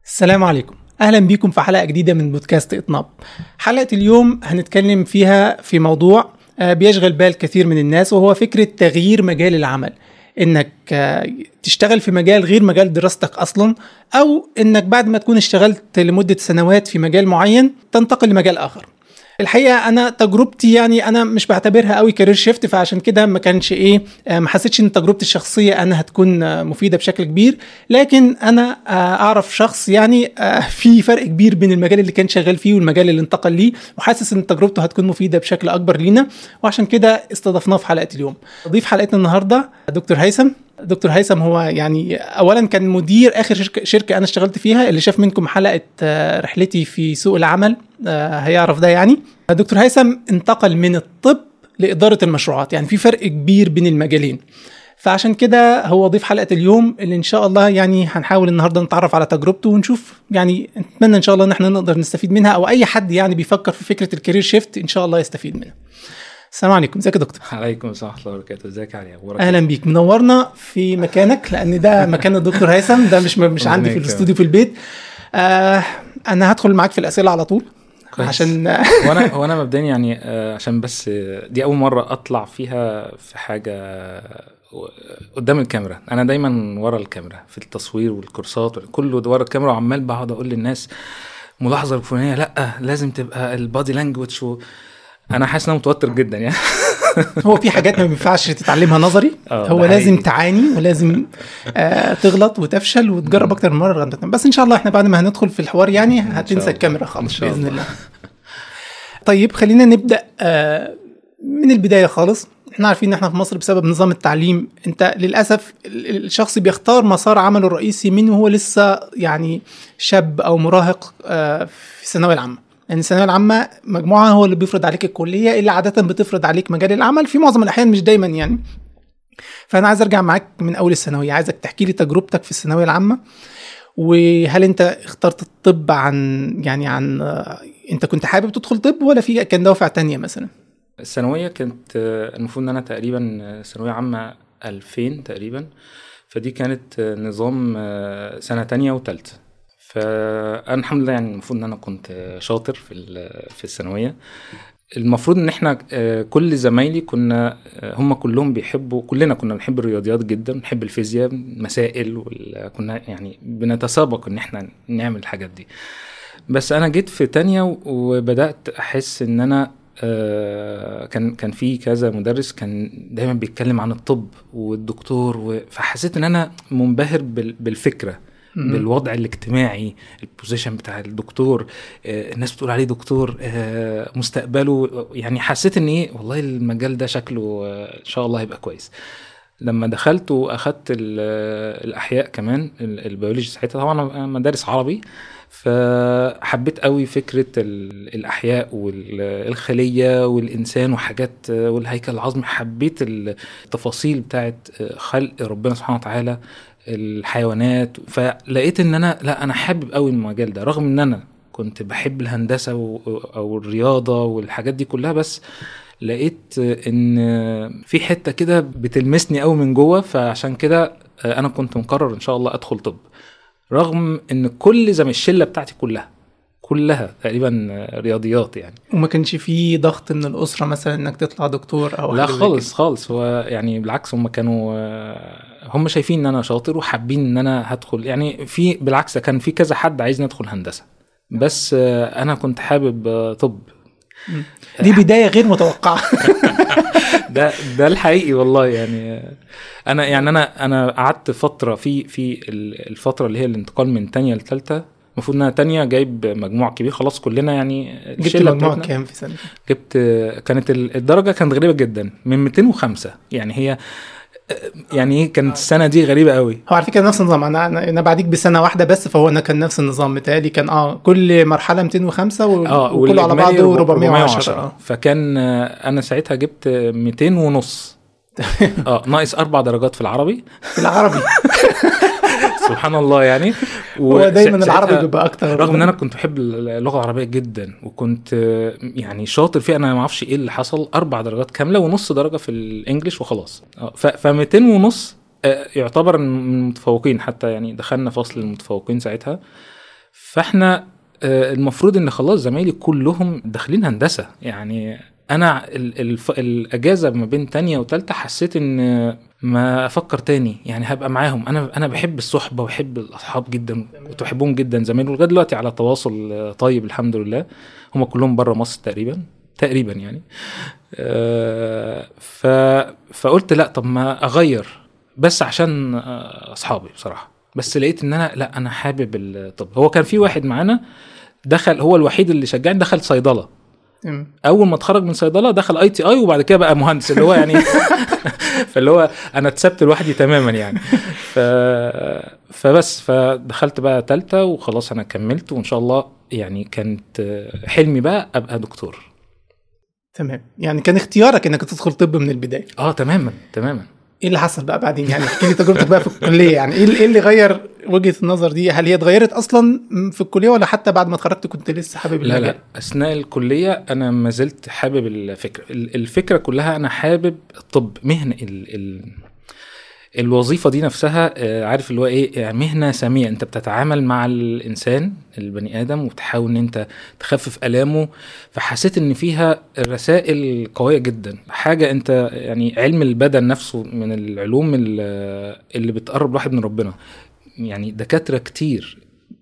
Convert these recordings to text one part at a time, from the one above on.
السلام عليكم اهلا بيكم في حلقه جديده من بودكاست اطناب حلقه اليوم هنتكلم فيها في موضوع آه، بيشغل بال كثير من الناس وهو فكره تغيير مجال العمل انك آه، تشتغل في مجال غير مجال دراستك اصلا او انك بعد ما تكون اشتغلت لمده سنوات في مجال معين تنتقل لمجال اخر الحقيقه انا تجربتي يعني انا مش بعتبرها قوي كارير شيفت فعشان كده ما كانش ايه آه، ما حسيتش ان تجربتي الشخصيه انا هتكون آه، مفيده بشكل كبير لكن انا آه، اعرف شخص يعني آه، في فرق كبير بين المجال اللي كان شغال فيه والمجال اللي انتقل ليه وحاسس ان تجربته هتكون مفيده بشكل اكبر لينا وعشان كده استضفناه في حلقه اليوم ضيف حلقتنا النهارده دكتور هيثم دكتور هيثم هو يعني اولا كان مدير اخر شركه, شركة انا اشتغلت فيها اللي شاف منكم حلقه آه، رحلتي في سوق العمل آه، هيعرف ده يعني دكتور هيثم انتقل من الطب لاداره المشروعات يعني في فرق كبير بين المجالين فعشان كده هو ضيف حلقه اليوم اللي ان شاء الله يعني هنحاول النهارده نتعرف على تجربته ونشوف يعني نتمنى ان شاء الله ان احنا نقدر نستفيد منها او اي حد يعني بيفكر في فكره الكارير شيفت ان شاء الله يستفيد منها السلام عليكم ازيك يا دكتور عليكم السلام ورحمه الله وبركاته ازيك يا علي اخبارك اهلا بيك منورنا في مكانك لان ده مكان الدكتور هيثم ده مش مش ربنا عندي في يكرمك. الاستوديو في البيت آه انا هدخل معاك في الاسئله على طول كويس. عشان وانا وانا مبدئيا يعني آه، عشان بس آه، دي اول مره اطلع فيها في حاجه آه، قدام الكاميرا انا دايما ورا الكاميرا في التصوير والكورسات كله ورا الكاميرا وعمال بقعد اقول للناس ملاحظه الفلانيه لا لازم تبقى البادي لانجوج و... انا حاسس ان انا متوتر جدا يعني هو في حاجات ما ينفعش تتعلمها نظري آه، هو ده لازم حقيقي. تعاني ولازم آه تغلط وتفشل وتجرب اكتر من مره لغاية ما تتعلم. بس ان شاء الله احنا بعد ما هندخل في الحوار يعني هتنسى الله. الكاميرا إن خالص شاء باذن الله. الله طيب خلينا نبدا آه من البدايه خالص احنا عارفين ان احنا في مصر بسبب نظام التعليم انت للاسف ال- الشخص بيختار مسار عمله الرئيسي من وهو لسه يعني شاب او مراهق آه في الثانويه العامه لان الثانويه العامه مجموعه هو اللي بيفرض عليك الكليه اللي عاده بتفرض عليك مجال العمل في معظم الاحيان مش دايما يعني فانا عايز ارجع معاك من اول الثانويه عايزك تحكي لي تجربتك في الثانويه العامه وهل انت اخترت الطب عن يعني عن آه، انت كنت حابب تدخل طب ولا في كان دوافع تانية مثلا الثانويه كانت آه، المفروض ان انا تقريبا آه، ثانويه عامه 2000 تقريبا فدي كانت آه، نظام آه، سنه تانية وتالتة فانا الحمد لله يعني المفروض ان انا كنت آه، شاطر في ال- في الثانويه المفروض ان احنا آه، كل زمايلي كنا آه، هم كلهم بيحبوا كلنا كنا بنحب الرياضيات جدا بنحب الفيزياء مسائل وال- كنا يعني بنتسابق ان احنا نعمل الحاجات دي بس انا جيت في تانية و- وبدات احس ان انا آه، كان كان في كذا مدرس كان دايما بيتكلم عن الطب والدكتور و- فحسيت ان انا منبهر بال- بالفكره مم. بالوضع الاجتماعي البوزيشن بتاع الدكتور آه، الناس بتقول عليه دكتور آه، مستقبله يعني حسيت ان ايه والله المجال ده شكله آه، ان شاء الله هيبقى كويس لما دخلت واخدت ال- الاحياء كمان ال- البيولوجي ساعتها طبعا أنا مدارس عربي فحبيت قوي فكره ال- الاحياء والخليه والانسان وحاجات آه، والهيكل العظمي حبيت التفاصيل بتاعت آه، خلق ربنا سبحانه وتعالى الحيوانات فلقيت ان انا لا انا حابب قوي المجال ده رغم ان انا كنت بحب الهندسه و- او الرياضه والحاجات دي كلها بس لقيت ان في حته كده بتلمسني قوي من جوه فعشان كده انا كنت مقرر ان شاء الله ادخل طب رغم ان كل زي الشله بتاعتي كلها كلها تقريبا رياضيات يعني وما كانش في ضغط من الاسره مثلا انك تطلع دكتور او لا حاجة زي خالص خالص هو يعني بالعكس هم كانوا هم شايفين ان انا شاطر وحابين ان انا هدخل يعني في بالعكس كان في كذا حد عايزني ادخل هندسه بس انا كنت حابب طب كده. دي بدايه غير متوقعه ده ده الحقيقي والله يعني انا يعني انا انا قعدت فتره في في ال- الفتره اللي هي الانتقال من تانية لتالتة المفروض ان انا تانية جايب مجموع كبير خلاص كلنا يعني جبت الشلة مجموع بتاعتنا كام في سنه جبت كانت ال- الدرجه كانت غريبه جدا من 205 يعني هي يعني ايه كانت السنه دي غريبه قوي هو على فكره نفس النظام انا انا أنا بعديك بسنه واحده بس فهو انا كان نفس النظام بتاعي كان اه كل مرحله 205 و- اه وكله على والإجمالي بعضه 410. 410 اه فكان آه، انا ساعتها جبت 200 ونص اه ناقص اربع درجات في العربي في العربي سبحان الله يعني هو دايما وسا- العربي ساعتها- بيبقى اكتر رغم ان انا كنت بحب اللغه العربيه جدا وكنت آه، يعني شاطر فيها انا ما اعرفش ايه اللي حصل اربع درجات كامله ونص درجه في الانجليش وخلاص ف 200 ونص آه، يعتبر من المتفوقين حتى يعني دخلنا فصل المتفوقين ساعتها فاحنا آه، المفروض ان خلاص زمايلي كلهم داخلين هندسه يعني انا ال- الف- الاجازه ما بين تانية وتالتة حسيت ان ما افكر تاني يعني هبقى معاهم انا انا بحب الصحبه وبحب الاصحاب جدا كنت بحبهم جدا زمان ولغايه دلوقتي على تواصل آه، طيب الحمد لله هم كلهم بره مصر تقريبا تقريبا يعني آه، ف فقلت لا طب ما اغير بس عشان آه، اصحابي بصراحه بس لقيت ان انا لا انا حابب الطب هو كان في واحد معانا دخل هو الوحيد اللي شجعني دخل صيدله تمام. اول ما اتخرج من صيدله دخل اي تي اي وبعد كده بقى مهندس اللي هو يعني فاللي هو انا اتسبت لوحدي تماما يعني ف... فبس فدخلت بقى تالتة وخلاص انا كملت وان شاء الله يعني كانت حلمي بقى ابقى دكتور تمام يعني كان اختيارك انك تدخل طب من البدايه اه تماما تماما ايه اللي حصل بقى بعدين يعني احكي لي تجربتك بقى في الكليه يعني ايه اللي- ايه اللي غير وجهه النظر دي هل هي اتغيرت اصلا في الكليه ولا حتى بعد ما اتخرجت كنت لسه حابب لا المجال لا اثناء الكليه انا ما زلت حابب الفكره ال- الفكره كلها انا حابب الطب مهنه ال ال الوظيفه دي نفسها آه، عارف اللي هو ايه يعني مهنه ساميه انت بتتعامل مع الانسان البني ادم وتحاول ان انت تخفف الامه فحسيت ان فيها رسائل قويه جدا حاجه انت يعني علم البدن نفسه من العلوم ال- اللي بتقرب الواحد من ربنا يعني دكاتره كتير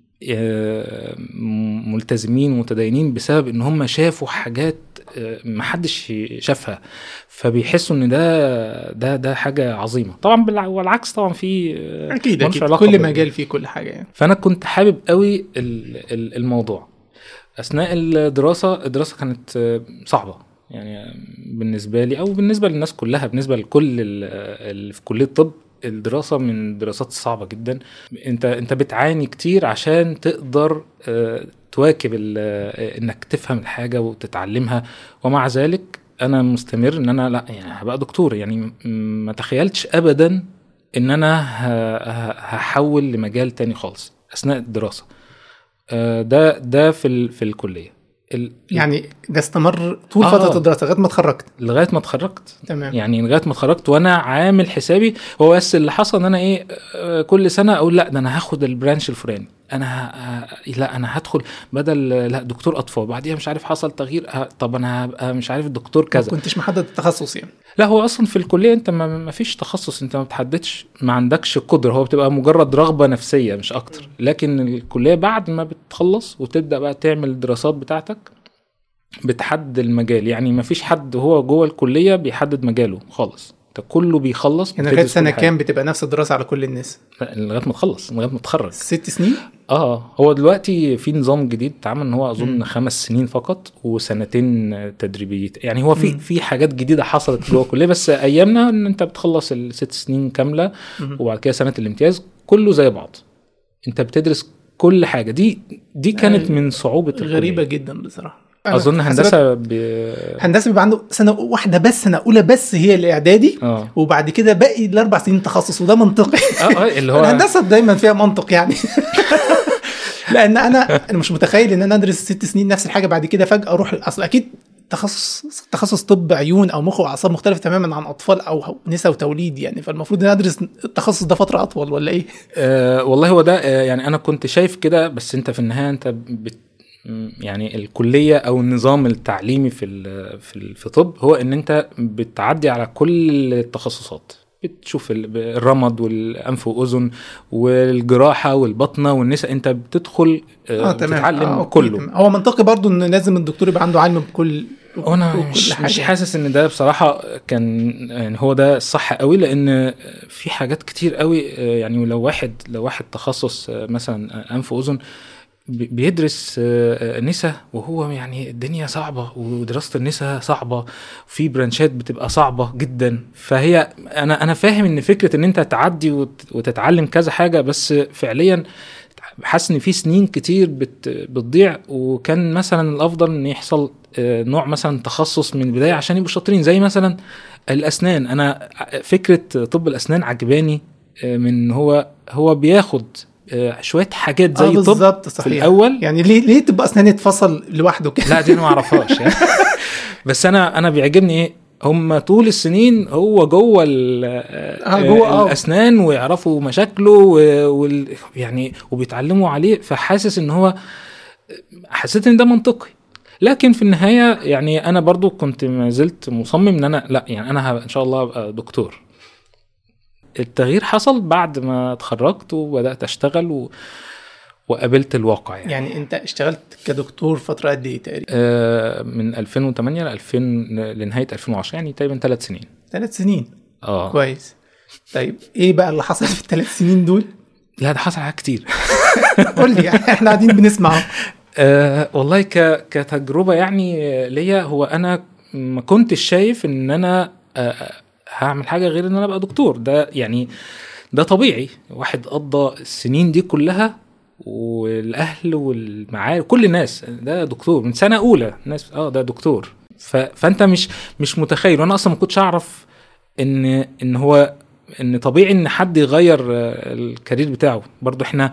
آه، ملتزمين ومتدينين بسبب ان هم شافوا حاجات آه، محدش شافها فبيحسوا ان ده ده ده حاجه عظيمه طبعا بالع- والعكس طبعا في آه، اكيد ملوش اكيد علاقة كل بال- مجال فيه كل حاجه يعني فانا كنت حابب قوي ال- ال- الموضوع اثناء الدراسه الدراسه كانت آه، صعبه يعني بالنسبه لي او بالنسبه للناس كلها بالنسبه لكل ال- اللي في كليه الطب الدراسه من الدراسات الصعبه جدا انت انت بتعاني كتير عشان تقدر آه، تواكب ال- آه، انك تفهم الحاجه وتتعلمها ومع ذلك انا مستمر ان انا لا يعني هبقى دكتور يعني م- ما تخيلتش ابدا ان انا ه- ه- هحول لمجال تاني خالص اثناء الدراسه آه، ده ده في ال- في الكليه ال- يعني ده استمر طول آه. فتره الدراسه لغايه ما اتخرجت لغايه ما اتخرجت تمام يعني لغايه ما اتخرجت وانا عامل حسابي هو بس اللي حصل ان انا ايه آه، كل سنه اقول لا ده انا هاخد البرانش الفلاني انا ه... ه- لا انا هدخل بدل لا دكتور اطفال بعديها مش عارف حصل تغيير ه- طب انا هبقى مش عارف الدكتور ما كذا كنتش محدد التخصص يعني لا هو اصلا في الكليه انت ما, ما فيش تخصص انت ما بتحددش ما عندكش قدره هو بتبقى مجرد رغبه نفسيه مش اكتر لكن الكليه بعد ما بتخلص وتبدا بقى تعمل الدراسات بتاعتك بتحدد المجال يعني ما فيش حد هو جوه الكليه بيحدد مجاله خالص انت كله بيخلص يعني لغايه بتدرس سنه كل حاجة. كام بتبقى نفس الدراسه على كل الناس لا، لغايه ما تخلص لغايه ما تتخرج ست سنين اه هو دلوقتي في نظام جديد اتعمل ان هو اظن مم. خمس سنين فقط وسنتين تدريبيه يعني هو في مم. في حاجات جديده حصلت جوه الكليه بس ايامنا ان انت بتخلص الست سنين كامله مم. وبعد كده سنه الامتياز كله زي بعض انت بتدرس كل حاجه دي دي كانت آه، من صعوبه غريبه الكلية. جدا بصراحه أنا اظن حسابات- هندسه ب... هندسه بيبقى عنده سنه واحده بس سنه اولى بس هي الاعدادي اه وبعد كده باقي الاربع سنين تخصص وده منطقي اه اه اللي هو الهندسه دايما فيها منطق يعني لان انا انا مش متخيل ان انا ادرس ست سنين نفس الحاجه بعد كده فجاه اروح اصل اكيد تخصص تخصص طب عيون او مخ واعصاب مختلف تماما عن اطفال او نساء وتوليد يعني فالمفروض ان أنا ادرس التخصص ده فتره اطول ولا ايه؟ آه والله هو ده آه يعني انا كنت شايف كده بس انت في النهايه انت بت م- يعني الكليه او النظام التعليمي في ال في ال في طب هو ان انت بتعدي على كل التخصصات بتشوف ال- الرمد والانف واذن والجراحه والبطنه والنساء انت بتدخل آه بتتعلم آه، أوكي، كله تمام. هو منطقي برضو ان لازم الدكتور يبقى عنده علم بكل وانا بكل مش, حاجة. مش حاسس ان ده بصراحه كان يعني هو ده الصح قوي لان في حاجات كتير قوي يعني لو واحد لو واحد تخصص مثلا انف واذن بي- بيدرس نسا وهو يعني الدنيا صعبه ودراسه النسا صعبه في برانشات بتبقى صعبه جدا فهي انا انا فاهم ان فكره ان انت تعدي وت- وتتعلم كذا حاجه بس فعليا حاسس ان في سنين كتير بت بتضيع وكان مثلا الافضل ان يحصل آه، نوع مثلا تخصص من البدايه عشان يبقوا شاطرين زي مثلا الاسنان انا فكره طب الاسنان عجباني آه، من هو هو بياخد آه، شويه حاجات اه زي طب بالظبط في صحيح الاول يعني ليه ليه تبقى اسنان يتفصل لوحده كده لا دي انا ما اعرفهاش يعني بس انا انا بيعجبني ايه هم طول السنين هو جوه ال- آه، جوه، آه. الاسنان ويعرفوا مشاكله و- وال يعني وبيتعلموا عليه فحاسس ان هو حسيت ان ده منطقي لكن في النهايه يعني انا برضو كنت ما زلت مصمم ان انا لا يعني انا ه- ان شاء الله ابقى دكتور التغيير حصل بعد ما اتخرجت وبدات اشتغل و... وقابلت الواقع يعني, يعني انت اشتغلت كدكتور فتره قد ايه تقريبا آه من 2008 ل 2000 لنهايه 2010 يعني تقريبا ثلاث سنين ثلاث سنين اه كويس طيب ايه بقى اللي حصل في الثلاث سنين دول لا ده حصل حاجات كتير قول لي يعني احنا قاعدين بنسمع أه والله ك كتجربه يعني آه، ليا هو انا ما كنتش شايف ان انا أه هعمل حاجه غير ان انا ابقى دكتور ده يعني ده طبيعي واحد قضى السنين دي كلها والاهل والمعارف كل الناس ده دكتور من سنه اولى الناس اه ده دكتور ف... فانت مش مش متخيل وانا اصلا ما كنتش اعرف ان ان هو ان طبيعي ان حد يغير آه، الكارير بتاعه برضو احنا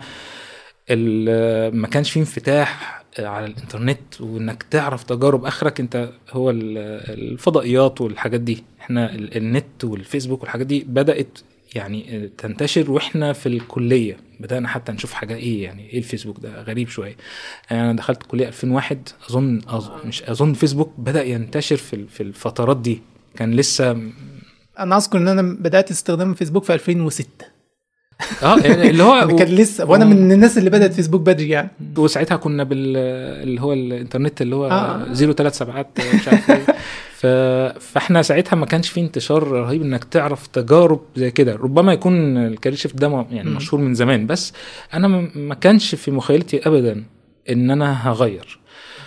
ال- ما كانش فيه انفتاح على الانترنت وانك تعرف تجارب اخرك انت هو ال- الفضائيات والحاجات دي احنا ال- النت والفيسبوك والحاجات دي بدات يعني تنتشر واحنا في الكليه بدانا حتى نشوف حاجه ايه يعني ايه الفيسبوك ده غريب شويه انا دخلت الكليه 2001 اظن, أظن مش اظن فيسبوك بدا ينتشر في ال- في الفترات دي كان لسه انا اذكر ان انا بدات استخدام الفيسبوك في 2006 اه يعني اللي هو يعني كان لسه وانا من الناس اللي بدات فيسبوك بدري يعني وساعتها كنا بال اللي هو الانترنت اللي هو آه. زيرو ثلاث سبعات مش عارف ايه ف... فاحنا ساعتها ما كانش في انتشار رهيب انك تعرف تجارب زي كده ربما يكون الكارير شيفت ده م- يعني مم. مشهور من زمان بس انا ما- ما كانش في مخيلتي ابدا ان انا هغير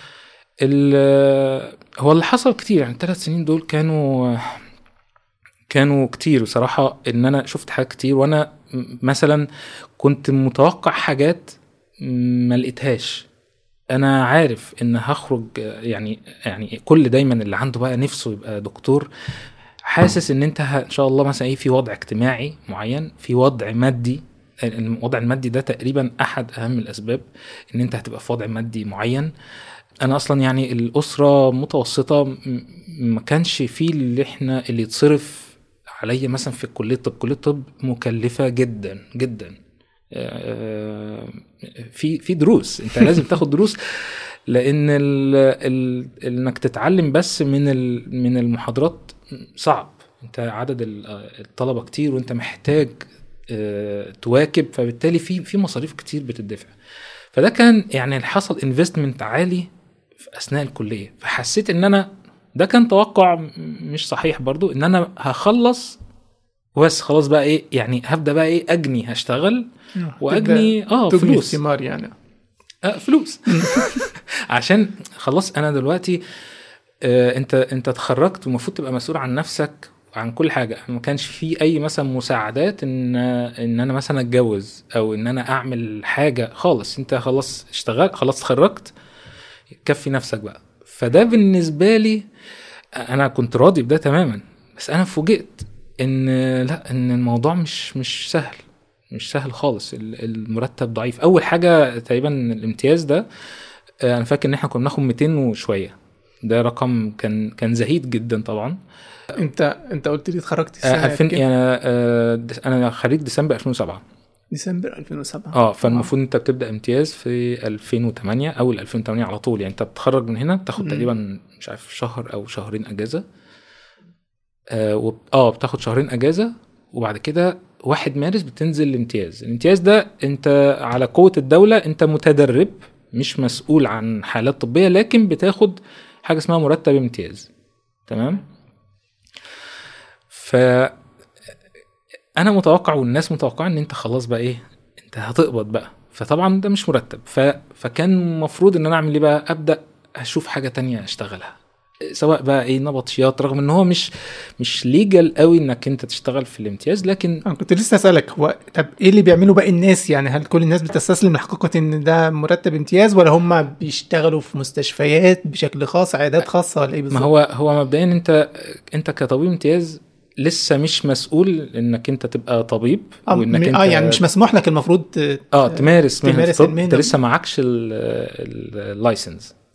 ال... هو اللي حصل كتير يعني الثلاث سنين دول كانوا كانوا كتير بصراحة ان انا شفت حاجات كتير وانا م- مثلا كنت متوقع حاجات ما لقيتهاش انا عارف ان هخرج آه، يعني يعني كل دايما اللي عنده بقى نفسه يبقى دكتور حاسس ان انت ه- ان شاء الله مثلا ايه في وضع اجتماعي معين في وضع مادي الوضع المادي ده تقريبا احد اهم الاسباب ان انت هتبقى في وضع مادي معين انا اصلا يعني الاسره متوسطه م- ما كانش فيه اللي احنا اللي يتصرف عليا مثلا في كليه طب كليه طب مكلفه جدا جدا آه، في في دروس انت لازم تاخد دروس لان ال ال انك تتعلم بس من ال من المحاضرات صعب انت عدد ال- الطلبه كتير وانت محتاج آه، تواكب فبالتالي في في مصاريف كتير بتدفع فده كان يعني اللي حصل انفستمنت عالي في اثناء الكليه فحسيت ان انا ده كان توقع م- مش صحيح برضو ان انا هخلص بس خلاص بقى ايه يعني هبدا بقى ايه اجني هشتغل واجني اه تجني فلوس الثمار يعني آه فلوس عشان خلاص انا دلوقتي آه انت انت اتخرجت ومفروض تبقى مسؤول عن نفسك وعن كل حاجه ما كانش في اي مثلا مساعدات ان ان انا مثلا اتجوز او ان انا اعمل حاجه خالص انت خلاص اشتغلت خلاص اتخرجت كفي نفسك بقى فده بالنسبه لي انا كنت راضي بده تماما بس انا فوجئت ان لا ان الموضوع مش مش سهل مش سهل خالص ال- المرتب ضعيف اول حاجه تقريبا الامتياز ده آه، انا فاكر ان احنا كنا بناخد 200 وشويه ده رقم كان كان زهيد جدا طبعا انت انت قلت لي اتخرجت آه، السنه 2000 كام؟ يعني آه، دس- انا خريج ديسمبر 2007 ديسمبر 2007 اه فالمفروض انت بتبدا امتياز في 2008 اول 2008 على طول يعني انت بتتخرج من هنا بتاخد مم. تقريبا مش عارف شهر او شهرين اجازه اه, وب... آه بتاخد شهرين اجازه وبعد كده واحد مارس بتنزل الامتياز الامتياز ده انت على قوه الدوله انت متدرب مش مسؤول عن حالات طبيه لكن بتاخد حاجه اسمها مرتب امتياز تمام ف انا متوقع والناس متوقعه ان انت خلاص بقى ايه انت هتقبض بقى فطبعا ده مش مرتب ف... فكان المفروض ان انا اعمل ايه بقى ابدا اشوف حاجه تانية اشتغلها سواء بقى ايه نبطشيات رغم ان هو مش مش ليجل قوي انك انت تشتغل في الامتياز لكن انا كنت لسه اسالك هو طب ايه اللي بيعملوا باقي الناس يعني هل كل الناس بتستسلم لحقيقه ان ده مرتب امتياز ولا هم بيشتغلوا في مستشفيات بشكل خاص عيادات خاصه ولا ايه ما بالظبط؟ هو هو مبدئيا انت انت كطبيب امتياز لسه مش مسؤول انك انت تبقى طبيب اه, وانك م- انت آه يعني مش مسموح لك المفروض ت- اه تمارس مهنه تمارس الطب المهنة. انت لسه معكش اللايسنس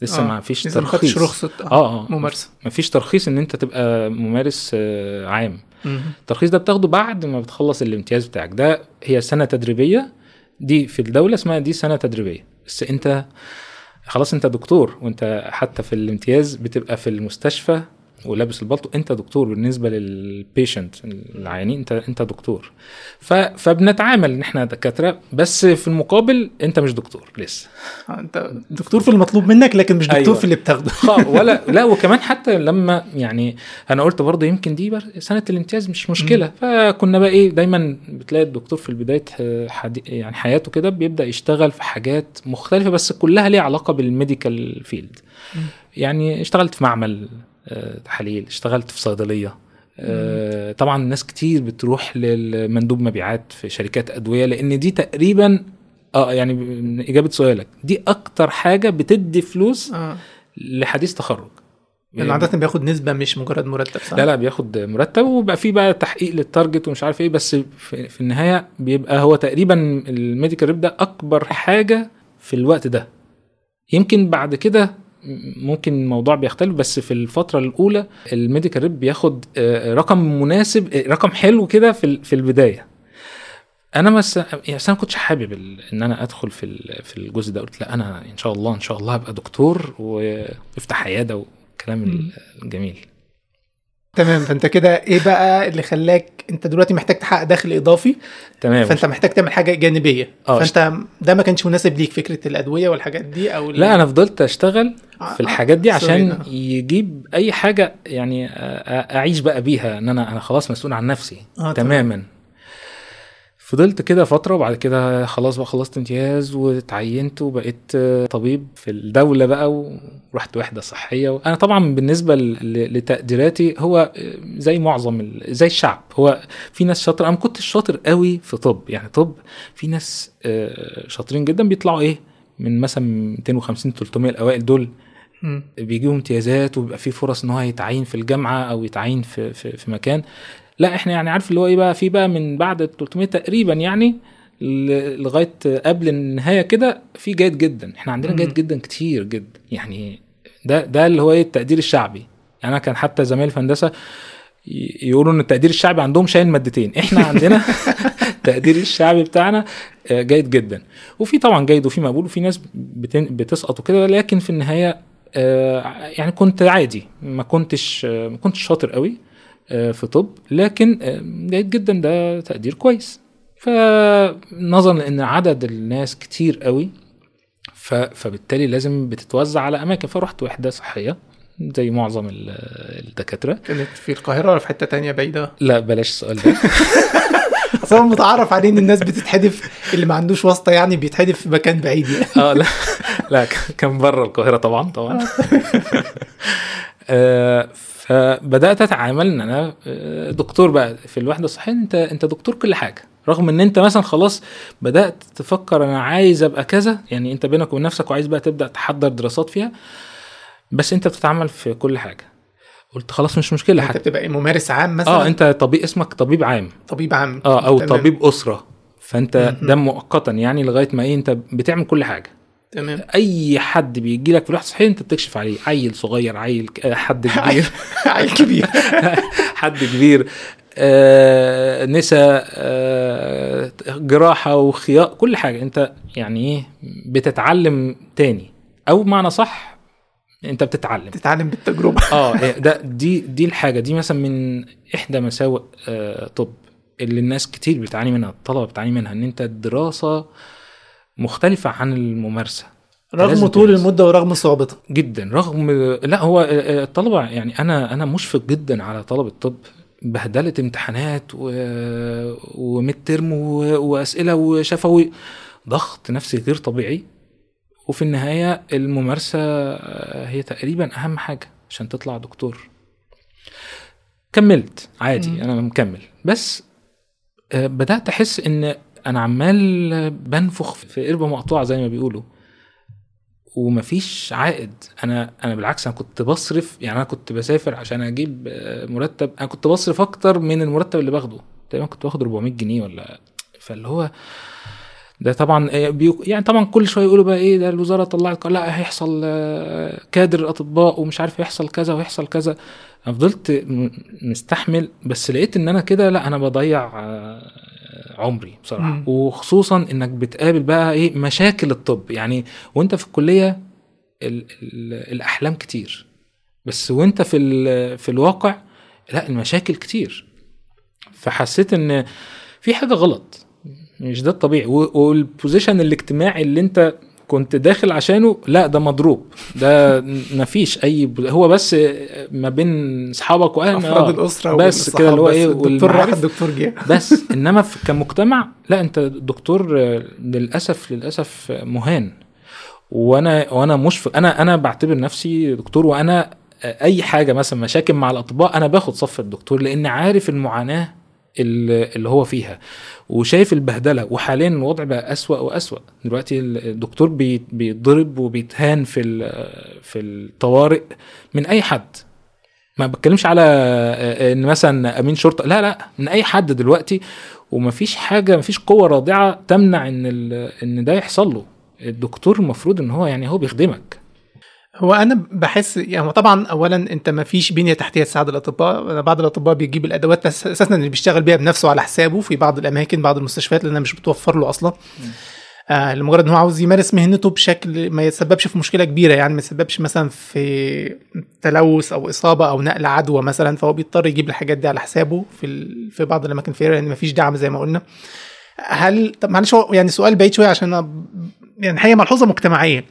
لسه آه. ما فيش لسه ما خدتش ترخيص رخصه اه اه ممارسه ما فيش ترخيص ان انت تبقى ممارس آه، عام مم. الترخيص ده بتاخده بعد ما بتخلص الامتياز بتاعك ده هي سنه تدريبيه دي في الدوله اسمها دي سنه تدريبيه بس انت خلاص انت دكتور وانت حتى في الامتياز بتبقى في المستشفى ولابس البلطو انت دكتور بالنسبه للبيشنت العيانين انت انت دكتور ف... فبنتعامل ان احنا دكاتره بس في المقابل انت مش دكتور لسه آه، انت دكتور في المطلوب منك لكن مش دكتور أيوة. في اللي بتاخده خ- ولا لا وكمان حتى لما يعني انا قلت برضه يمكن دي بر- سنه الامتياز مش مشكله فكنا بقى ايه دايما بتلاقي الدكتور في بدايه آه، حدي يعني حياته كده بيبدا يشتغل في حاجات مختلفه بس كلها ليها علاقه بالميديكال فيلد يعني اشتغلت في معمل آه، تحاليل اشتغلت في صيدليه آه، طبعا ناس كتير بتروح للمندوب مبيعات في شركات ادويه لان دي تقريبا اه يعني من اجابه سؤالك دي اكتر حاجه بتدي فلوس اه لحديث تخرج لانه عاده بياخد نسبه مش مجرد مرتب صح؟ لا لا بياخد مرتب وبقى فيه بقى تحقيق للتارجت ومش عارف ايه بس في, في النهايه بيبقى هو تقريبا الميديكال ريب ده اكبر حاجه في الوقت ده يمكن بعد كده م- ممكن الموضوع بيختلف بس في الفتره الاولى الميديكال ريب بياخد آه، رقم مناسب آه، رقم حلو كده في ال- في البدايه انا بس يعني بس انا ما كنتش حابب ال- ان انا ادخل في ال- في الجزء ده قلت لا انا ان شاء الله ان شاء الله ابقى دكتور وافتح عياده والكلام مم. الجميل تمام فانت كده ايه بقى اللي خلاك انت دلوقتي محتاج تحقق دخل اضافي تمام فانت محتاج تعمل حاجه جانبيه اه، فانت ده ما كانش مناسب ليك فكره الادويه والحاجات دي او ال- لا انا فضلت اشتغل آه، في الحاجات دي آه، عشان سوري، آه. يجيب اي حاجه يعني أ- أ- اعيش بقى بيها ان انا انا خلاص مسؤول عن نفسي آه، تماما فضلت كده فتره وبعد كده خلاص بقى خلصت امتياز واتعينت وبقيت آه، طبيب في الدوله بقى ورحت وحده صحيه انا طبعا بالنسبه ل- ل- لتقديراتي هو آه، زي معظم ال- زي الشعب هو في ناس شاطره انا ما كنتش شاطر قوي في طب يعني طب في ناس آه، شاطرين جدا بيطلعوا ايه من مثلا 250 300 الاوائل دول مم. بيجيبوا امتيازات وبيبقى في فرص ان هو يتعين في الجامعه او يتعين في في, في مكان لا احنا يعني عارف اللي هو ايه بقى في بقى من بعد ال 300 تقريبا يعني ل- لغايه قبل النهايه كده في جيد جدا احنا عندنا مم. جيد جدا كتير جدا يعني ده ده اللي هو ايه التقدير الشعبي يعني انا كان حتى زمايلي في هندسه ي- يقولوا ان التقدير الشعبي عندهم شايل مادتين احنا عندنا التقدير الشعبي بتاعنا آه، جيد جدا وفي طبعا جيد وفي مقبول وفي ناس بتن- بتسقط وكده لكن في النهايه آه، يعني كنت عادي ما كنتش آه، ما كنتش شاطر قوي آه، في طب لكن آه، جيد جدا ده تقدير كويس فنظرا لان عدد الناس كتير قوي ف- فبالتالي لازم بتتوزع على اماكن فرحت وحده صحيه زي معظم ال- الدكاتره كانت في القاهره ولا في حته تانية بعيده لا بلاش السؤال ده اصلا متعرف عليه ان الناس بتتحدف اللي ما عندوش واسطه يعني بيتحدف في مكان بعيد يعني اه لا لا كان بره القاهره طبعا طبعا آه، فبدات اتعامل ان انا آه، دكتور بقى في الوحده الصحيه انت انت دكتور كل حاجه رغم ان انت مثلا خلاص بدات تفكر انا عايز ابقى كذا يعني انت بينك وبين نفسك وعايز بقى تبدا تحضر دراسات فيها بس انت بتتعامل في كل حاجه قلت خلاص مش مشكله انت حتى بتبقى ممارس عام مثلا اه انت طبيب اسمك طبيب عام طبيب عام اه او تمام. طبيب اسره فانت مهم. ده مؤقتا يعني لغايه ما ايه انت بتعمل كل حاجه تمام اي حد بيجي لك في الوحده الصحيه انت بتكشف عليه عيل صغير عيل ك- آه، حد كبير عيل كبير حد كبير آه نساء آه جراحه وخياط كل حاجه انت يعني ايه بتتعلم تاني او معنى صح انت بتتعلم تتعلم بالتجربه اه إيه ده دي دي الحاجه دي مثلا من احدى مساوئ آه طب اللي الناس كتير بتعاني منها الطلبه بتعاني منها ان انت الدراسه مختلفه عن الممارسه رغم لازم طول تدرس. المده ورغم صعوبتها جدا رغم لا هو الطلبه يعني انا انا مشفق جدا على طلبه الطب بهدله امتحانات و... وميد ترم و... واسئله وشفوي ضغط نفسي غير طبيعي وفي النهايه الممارسه هي تقريبا اهم حاجه عشان تطلع دكتور كملت عادي مم. انا مكمل بس آه، بدات احس ان انا عمال بنفخ في قربه مقطوعه زي ما بيقولوا ومفيش عائد انا انا بالعكس انا كنت بصرف يعني انا كنت بسافر عشان اجيب آه، مرتب انا كنت بصرف اكتر من المرتب اللي باخده تقريبا كنت باخد 400 جنيه ولا فاللي هو ده طبعا آه، بيو يعني طبعا كل شويه يقولوا بقى ايه ده الوزاره طلعت لا هيحصل آه، كادر اطباء ومش عارف يحصل كذا ويحصل كذا انا فضلت م- مستحمل بس لقيت ان انا كده لا انا بضيع آه، عمري بصراحه مم. وخصوصا انك بتقابل بقى ايه مشاكل الطب يعني وانت في الكليه ال ال الاحلام كتير بس وانت في ال- في الواقع لا المشاكل كتير فحسيت ان في حاجه غلط مش ده الطبيعي و- والبوزيشن الاجتماعي اللي انت كنت داخل عشانه لا ده مضروب ده مفيش اي ب- هو بس ما بين اصحابك واهلك افراد آه، الاسره بس كده اللي هو ايه الدكتور راح والمعارف. الدكتور جه بس انما في كمجتمع لا انت دكتور آه، للاسف للاسف مهان وانا وانا مشفق انا انا بعتبر نفسي دكتور وانا آه، اي حاجه مثلا مشاكل مع الاطباء انا باخد صف الدكتور لان عارف المعاناه اللي اللي هو فيها وشايف البهدله وحاليا الوضع بقى اسوا واسوا دلوقتي الدكتور بي- بيتضرب وبيتهان في ال- في الطوارئ من اي حد ما بتكلمش على آه، ان مثلا امين شرطه لا لا من اي حد دلوقتي ومفيش حاجه مفيش قوه رادعه تمنع ان ال- ان ده يحصل له الدكتور المفروض ان هو يعني هو بيخدمك هو انا بحس يعني طبعا اولا انت ما فيش بنيه تحتيه تساعد الاطباء بعض الاطباء بيجيب الادوات بس اساسا اللي بيشتغل بيها بنفسه على حسابه في بعض الاماكن بعض المستشفيات لانها مش بتوفر له اصلا آه لمجرد ان هو عاوز يمارس مهنته بشكل ما يتسببش في مشكله كبيره يعني ما يتسببش مثلا في تلوث او اصابه او نقل عدوى مثلا فهو بيضطر يجيب الحاجات دي على حسابه في ال... في بعض الاماكن فيها لان ما فيش دعم زي ما قلنا هل طب معلش هو يعني سؤال بعيد شويه عشان أنا يعني هي ملحوظه مجتمعيه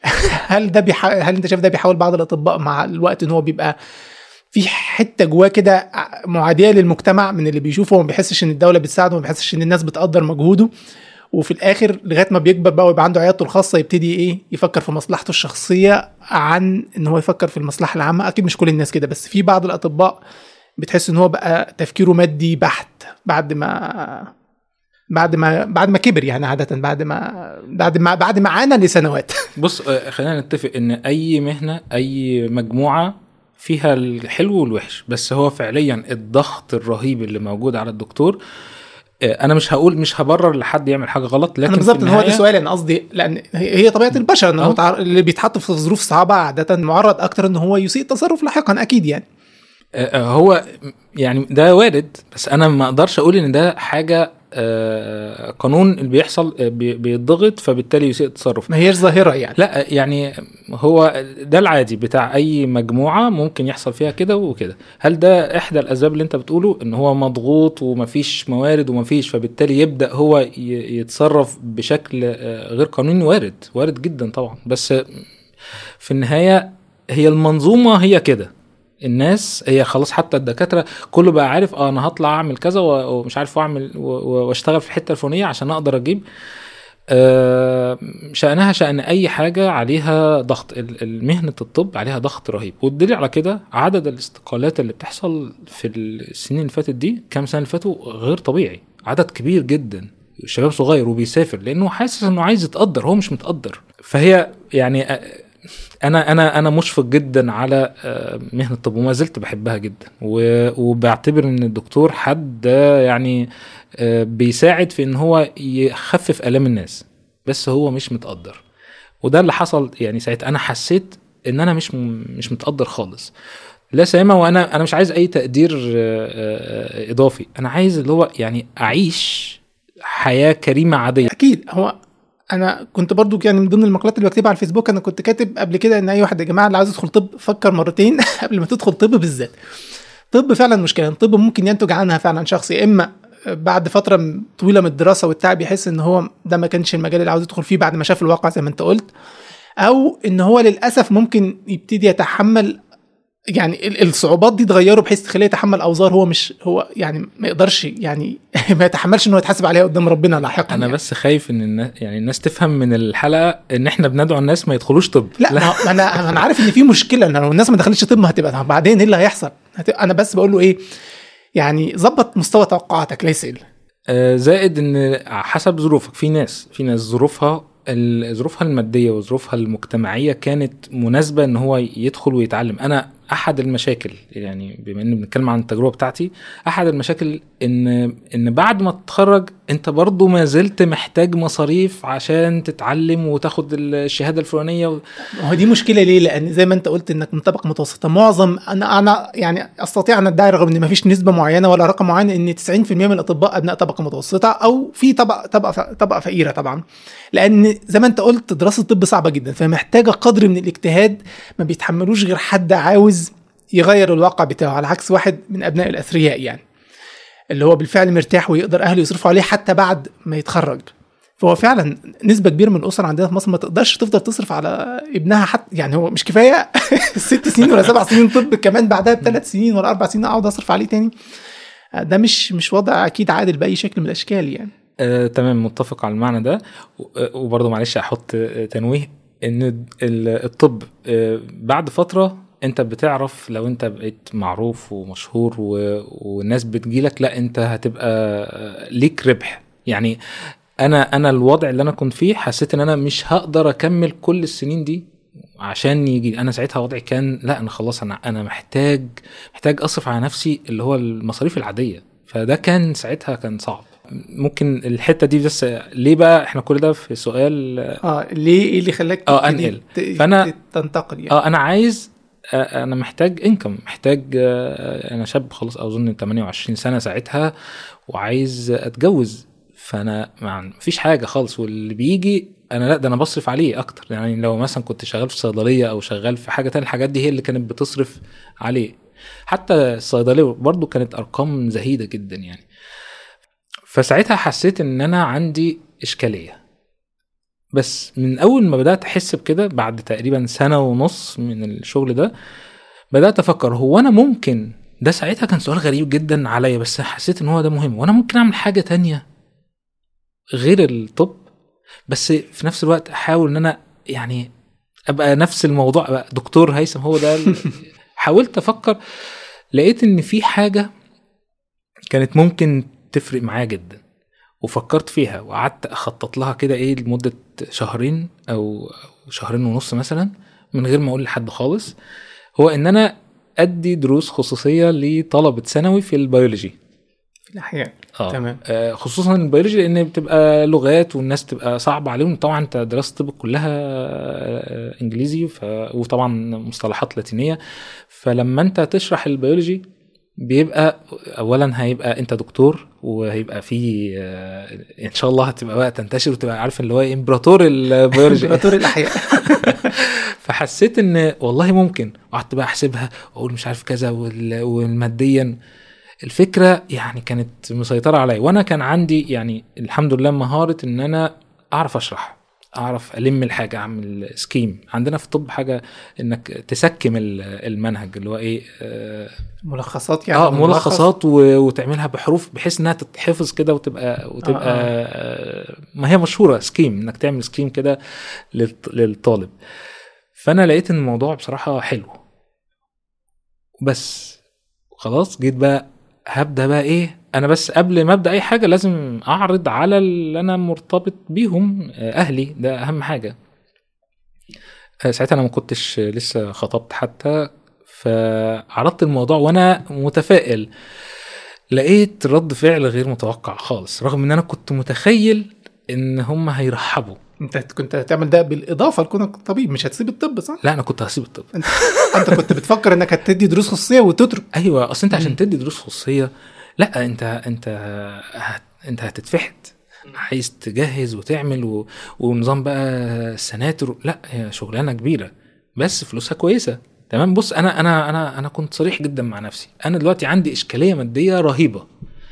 هل ده بيح... هل انت شايف ده بيحاول بعض الاطباء مع الوقت ان هو بيبقى في حته جواه كده معاديه للمجتمع من اللي بيشوفه وما بيحسش ان الدوله بتساعده وما بيحسش ان الناس بتقدر مجهوده وفي الاخر لغايه ما بيكبر بقى ويبقى عنده عيادته الخاصه يبتدي ايه يفكر في مصلحته الشخصيه عن ان هو يفكر في المصلحه العامه اكيد مش كل الناس كده بس في بعض الاطباء بتحس ان هو بقى تفكيره مادي بحت بعد ما بعد ما بعد ما كبر يعني عاده بعد ما بعد ما بعد ما عانى لسنوات بص آه، خلينا نتفق ان اي مهنه اي مجموعه فيها الحلو والوحش بس هو فعليا الضغط الرهيب اللي موجود على الدكتور آه، انا مش هقول مش هبرر لحد يعمل حاجه غلط لكن انا بالظبط في ان هو ده النهاية- سؤالي انا قصدي لان هي هي طبيعه البشر ان هو أه. تعر- اللي بيتحط في ظروف صعبه عاده معرض اكتر ان هو يسيء التصرف لاحقا اكيد يعني آه، آه، هو يعني ده وارد بس انا ما اقدرش اقول ان ده حاجه آه، قانون اللي بيحصل آه، بي- بيتضغط فبالتالي يسيء التصرف ما هيش ظاهره يعني لا يعني هو ده العادي بتاع اي مجموعه ممكن يحصل فيها كده وكده هل ده احدى الاسباب اللي انت بتقوله ان هو مضغوط ومفيش موارد ومفيش فبالتالي يبدا هو ي- يتصرف بشكل آه، غير قانوني وارد وارد جدا طبعا بس في النهايه هي المنظومه هي كده الناس هي خلاص حتى الدكاتره كله بقى عارف اه انا هطلع اعمل كذا و- ومش عارف اعمل واشتغل في الحته الفلانيه عشان اقدر اجيب آه، شأنها شأن أي حاجة عليها ضغط ال- ال- مهنة الطب عليها ضغط رهيب والدليل على كده عدد الاستقالات اللي بتحصل في السنين اللي فاتت دي كام سنة اللي فاتوا غير طبيعي عدد كبير جدا شباب صغير وبيسافر لأنه حاسس إنه عايز يتقدر هو مش متقدر فهي يعني آه، انا انا انا مشفق جدا على آه، مهنه الطب وما زلت بحبها جدا و- وبعتبر ان الدكتور حد ده يعني آه، بيساعد في ان هو يخفف الام الناس بس هو مش متقدر وده اللي حصل يعني ساعتها انا حسيت ان انا مش م- مش متقدر خالص لا سيما وانا انا مش عايز اي تقدير آه، آه، اضافي انا عايز اللي هو يعني اعيش حياه كريمه عاديه اكيد هو انا كنت برضو يعني من ضمن المقالات اللي بكتبها على الفيسبوك انا كنت كاتب قبل كده ان اي واحد يا جماعه اللي عايز يدخل طب فكر مرتين قبل ما تدخل طب بالذات طب فعلا مشكله الطب ممكن ينتج عنها فعلا شخص يا اما بعد فتره طويله من الدراسه والتعب يحس ان هو ده ما كانش المجال اللي عاوز يدخل فيه بعد ما شاف الواقع زي ما انت قلت او ان هو للاسف ممكن يبتدي يتحمل يعني ال- الصعوبات دي تغيره بحيث تخليه يتحمل اوزار هو مش هو يعني ما يقدرش يعني ما يتحملش انه يتحاسب عليها قدام ربنا لاحقا انا يعني. بس خايف ان الناس يعني الناس تفهم من الحلقه ان احنا بندعو الناس ما يدخلوش طب لا, لا. ما انا انا عارف ان في مشكله ان لو الناس ما دخلتش طب هتبقى طب بعدين ايه اللي هيحصل؟ هتبقى انا بس بقول له ايه يعني ظبط مستوى توقعاتك ليس إلا. آه، زائد ان حسب ظروفك في ناس في ناس ظروفها ال- ظروفها الماديه وظروفها المجتمعيه كانت مناسبه ان هو يدخل ويتعلم انا احد المشاكل يعني بما ان بنتكلم عن التجربه بتاعتي احد المشاكل ان ان بعد ما تتخرج انت برضو ما زلت محتاج مصاريف عشان تتعلم وتاخد الشهاده الفلانيه و... ما هو دي مشكله ليه لان زي ما انت قلت انك من طبقه متوسطه معظم انا انا يعني استطيع ان ادعي رغم ان ما فيش نسبه معينه ولا رقم معين ان 90% من الاطباء ابناء طبقه متوسطه او في طبقه طبقه طبقه فقيره طبعا لان زي ما انت قلت دراسه الطب صعبه جدا فمحتاجه قدر من الاجتهاد ما بيتحملوش غير حد عاوز يغير الواقع بتاعه على عكس واحد من ابناء الاثرياء يعني اللي هو بالفعل مرتاح ويقدر اهله يصرفوا عليه حتى بعد ما يتخرج فهو فعلا نسبة كبيرة من الأسر عندنا في مصر ما تقدرش تفضل تصرف على ابنها حتى يعني هو مش كفاية ست سنين ولا سبع سنين طب كمان بعدها بثلاث سنين ولا أربع سنين أقعد أصرف عليه تاني ده مش مش وضع أكيد عادل بأي شكل من الأشكال يعني آه، تمام متفق على المعنى ده و- آه، وبرضه معلش احط آه، تنويه ان ال- الطب آه، بعد فتره انت بتعرف لو انت بقيت معروف ومشهور و... والناس بتجيلك لا انت هتبقى آه، ليك ربح يعني انا انا الوضع اللي انا كنت فيه حسيت ان انا مش هقدر اكمل كل السنين دي عشان يجي انا ساعتها وضعي كان لا انا خلاص انا انا محتاج محتاج اصرف على نفسي اللي هو المصاريف العاديه فده كان ساعتها كان صعب ممكن الحته دي بس ليه بقى احنا كل ده في سؤال اه ليه ايه اللي خلاك آه، تبتدي أنقل. ت- فأنا- تنتقل يعني اه انا عايز آه، انا محتاج انكم محتاج آه، انا شاب خلاص اظن 28 سنه ساعتها وعايز اتجوز فانا ما مفيش حاجه خالص واللي بيجي انا لا ده انا بصرف عليه اكتر يعني لو مثلا كنت شغال في صيدليه او شغال في حاجه تانية الحاجات دي هي اللي كانت بتصرف عليه حتى الصيدليه برضو كانت ارقام زهيده جدا يعني فساعتها حسيت ان انا عندي اشكاليه بس من اول ما بدات احس بكده بعد تقريبا سنه ونص من الشغل ده بدات افكر هو انا ممكن ده ساعتها كان سؤال غريب جدا عليا بس حسيت ان هو ده مهم وانا ممكن اعمل حاجه تانية غير الطب بس في نفس الوقت احاول ان انا يعني ابقى نفس الموضوع ابقى دكتور هيثم هو ده ال- حاولت افكر لقيت ان في حاجه كانت ممكن تفرق معايا جدا وفكرت فيها وقعدت اخطط لها كده ايه لمده شهرين او أو شهرين ونص مثلا من غير ما اقول لحد خالص هو ان انا ادي دروس خصوصيه لطلبه ثانوي في البيولوجي في الاحياء اه تمام. آه خصوصا البيولوجي لان بتبقى لغات والناس تبقى صعبه عليهم طبعا انت دراسه الطب كلها آه انجليزي ف... وطبعا مصطلحات لاتينيه فلما انت تشرح البيولوجي بيبقى اولا هيبقى انت دكتور وهيبقى في آه ان شاء الله هتبقى بقى تنتشر وتبقى عارف اللي هو إيه، امبراطور البيولوجي امبراطور الاحياء فحسيت ان والله ممكن وقعدت بقى احسبها واقول مش عارف كذا وال- والماديا الفكره يعني كانت مسيطره عليا وانا كان عندي يعني الحمد لله مهاره ان انا اعرف اشرح اعرف الم الحاجه اعمل سكيم عندنا في الطب حاجه انك تسكم ال- المنهج اللي هو ايه آه ملخصات يعني اه ملخص. ملخصات و- وتعملها بحروف بحيث انها تتحفظ كده وتبقى وتبقى آه. آه. ما هي مشهوره سكيم انك تعمل سكيم كده للط- للطالب فانا لقيت ان الموضوع بصراحه حلو بس خلاص جيت بقى هبدا بقى ايه انا بس قبل ما ابدا اي حاجه لازم اعرض على اللي انا مرتبط بيهم آه، اهلي ده اهم حاجه آه، ساعتها انا ما كنتش لسه خطبت حتى فعرضت الموضوع وانا متفائل لقيت رد فعل غير متوقع خالص رغم ان انا كنت متخيل ان هم هيرحبوا انت كنت هتعمل ده بالاضافه لكونك طبيب مش هتسيب الطب صح؟ لا انا كنت هسيب الطب انت كنت بتفكر انك هتدي دروس خصوصيه وتترك ايوه اصل انت مم. عشان تدي دروس خصوصيه لا انت انت هت انت هتتفحت عايز تجهز وتعمل و... ونظام بقى سناتر لا هي شغلانه كبيره بس فلوسها كويسه تمام بص انا انا انا انا كنت صريح جدا مع نفسي انا دلوقتي عندي اشكاليه ماديه رهيبه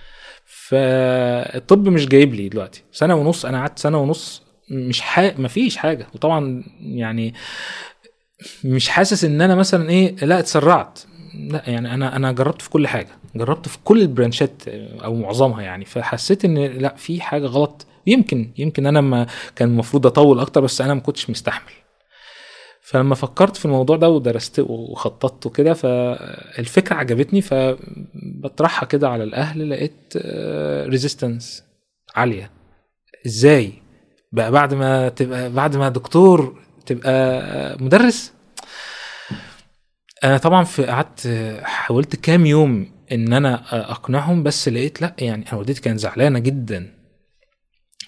فالطب مش جايب لي دلوقتي سنه ونص انا قعدت سنه ونص مش ح... مفيش حاجه وطبعا يعني مش حاسس ان انا مثلا ايه لا اتسرعت لا يعني انا انا جربت في كل حاجه جربت في كل البرانشات او معظمها يعني فحسيت ان لا في حاجه غلط يمكن يمكن انا ما كان المفروض اطول اكتر بس انا ما كنتش مستحمل فلما فكرت في الموضوع ده ودرست وخططته كده فالفكره عجبتني فبطرحها كده على الاهل لقيت ريزيستنس عاليه ازاي بقى بعد ما تبقى بعد ما دكتور تبقى مدرس انا طبعا في قعدت حاولت كام يوم ان انا اقنعهم بس لقيت لا يعني انا والدتي كانت زعلانه جدا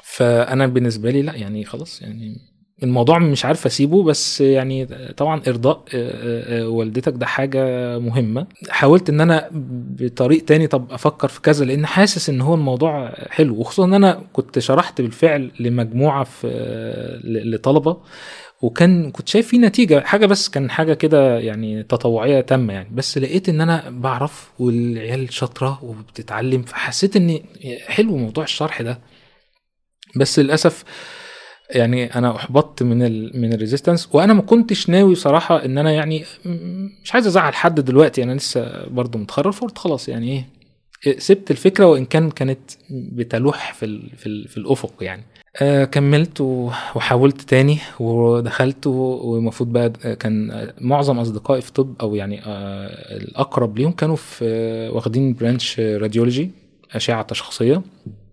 فانا بالنسبه لي لا يعني خلاص يعني الموضوع مش عارف اسيبه بس يعني طبعا ارضاء آه، آه، والدتك ده حاجه مهمه حاولت ان انا بطريق تاني طب افكر في كذا لان حاسس ان هو الموضوع حلو وخصوصا ان انا كنت شرحت بالفعل لمجموعه في آه، ل- لطلبه وكان كنت شايف في نتيجه حاجه بس كان حاجه كده يعني تطوعيه تامه يعني بس لقيت ان انا بعرف والعيال شاطره وبتتعلم فحسيت ان حلو موضوع الشرح ده بس للاسف يعني انا احبطت من ال من الريزيستنس وانا ما كنتش ناوي بصراحه ان انا يعني م- مش عايز ازعل حد دلوقتي انا لسه برضو متخرج فقلت خلاص يعني ايه إيه، سبت الفكره وان كان كانت بتلوح في ال في, ال في الافق يعني آه كملت و- وحاولت تاني ودخلت و- والمفروض بقى كان معظم اصدقائي في طب او يعني آه الاقرب ليهم كانوا في آه واخدين برانش راديولوجي اشعه تشخيصيه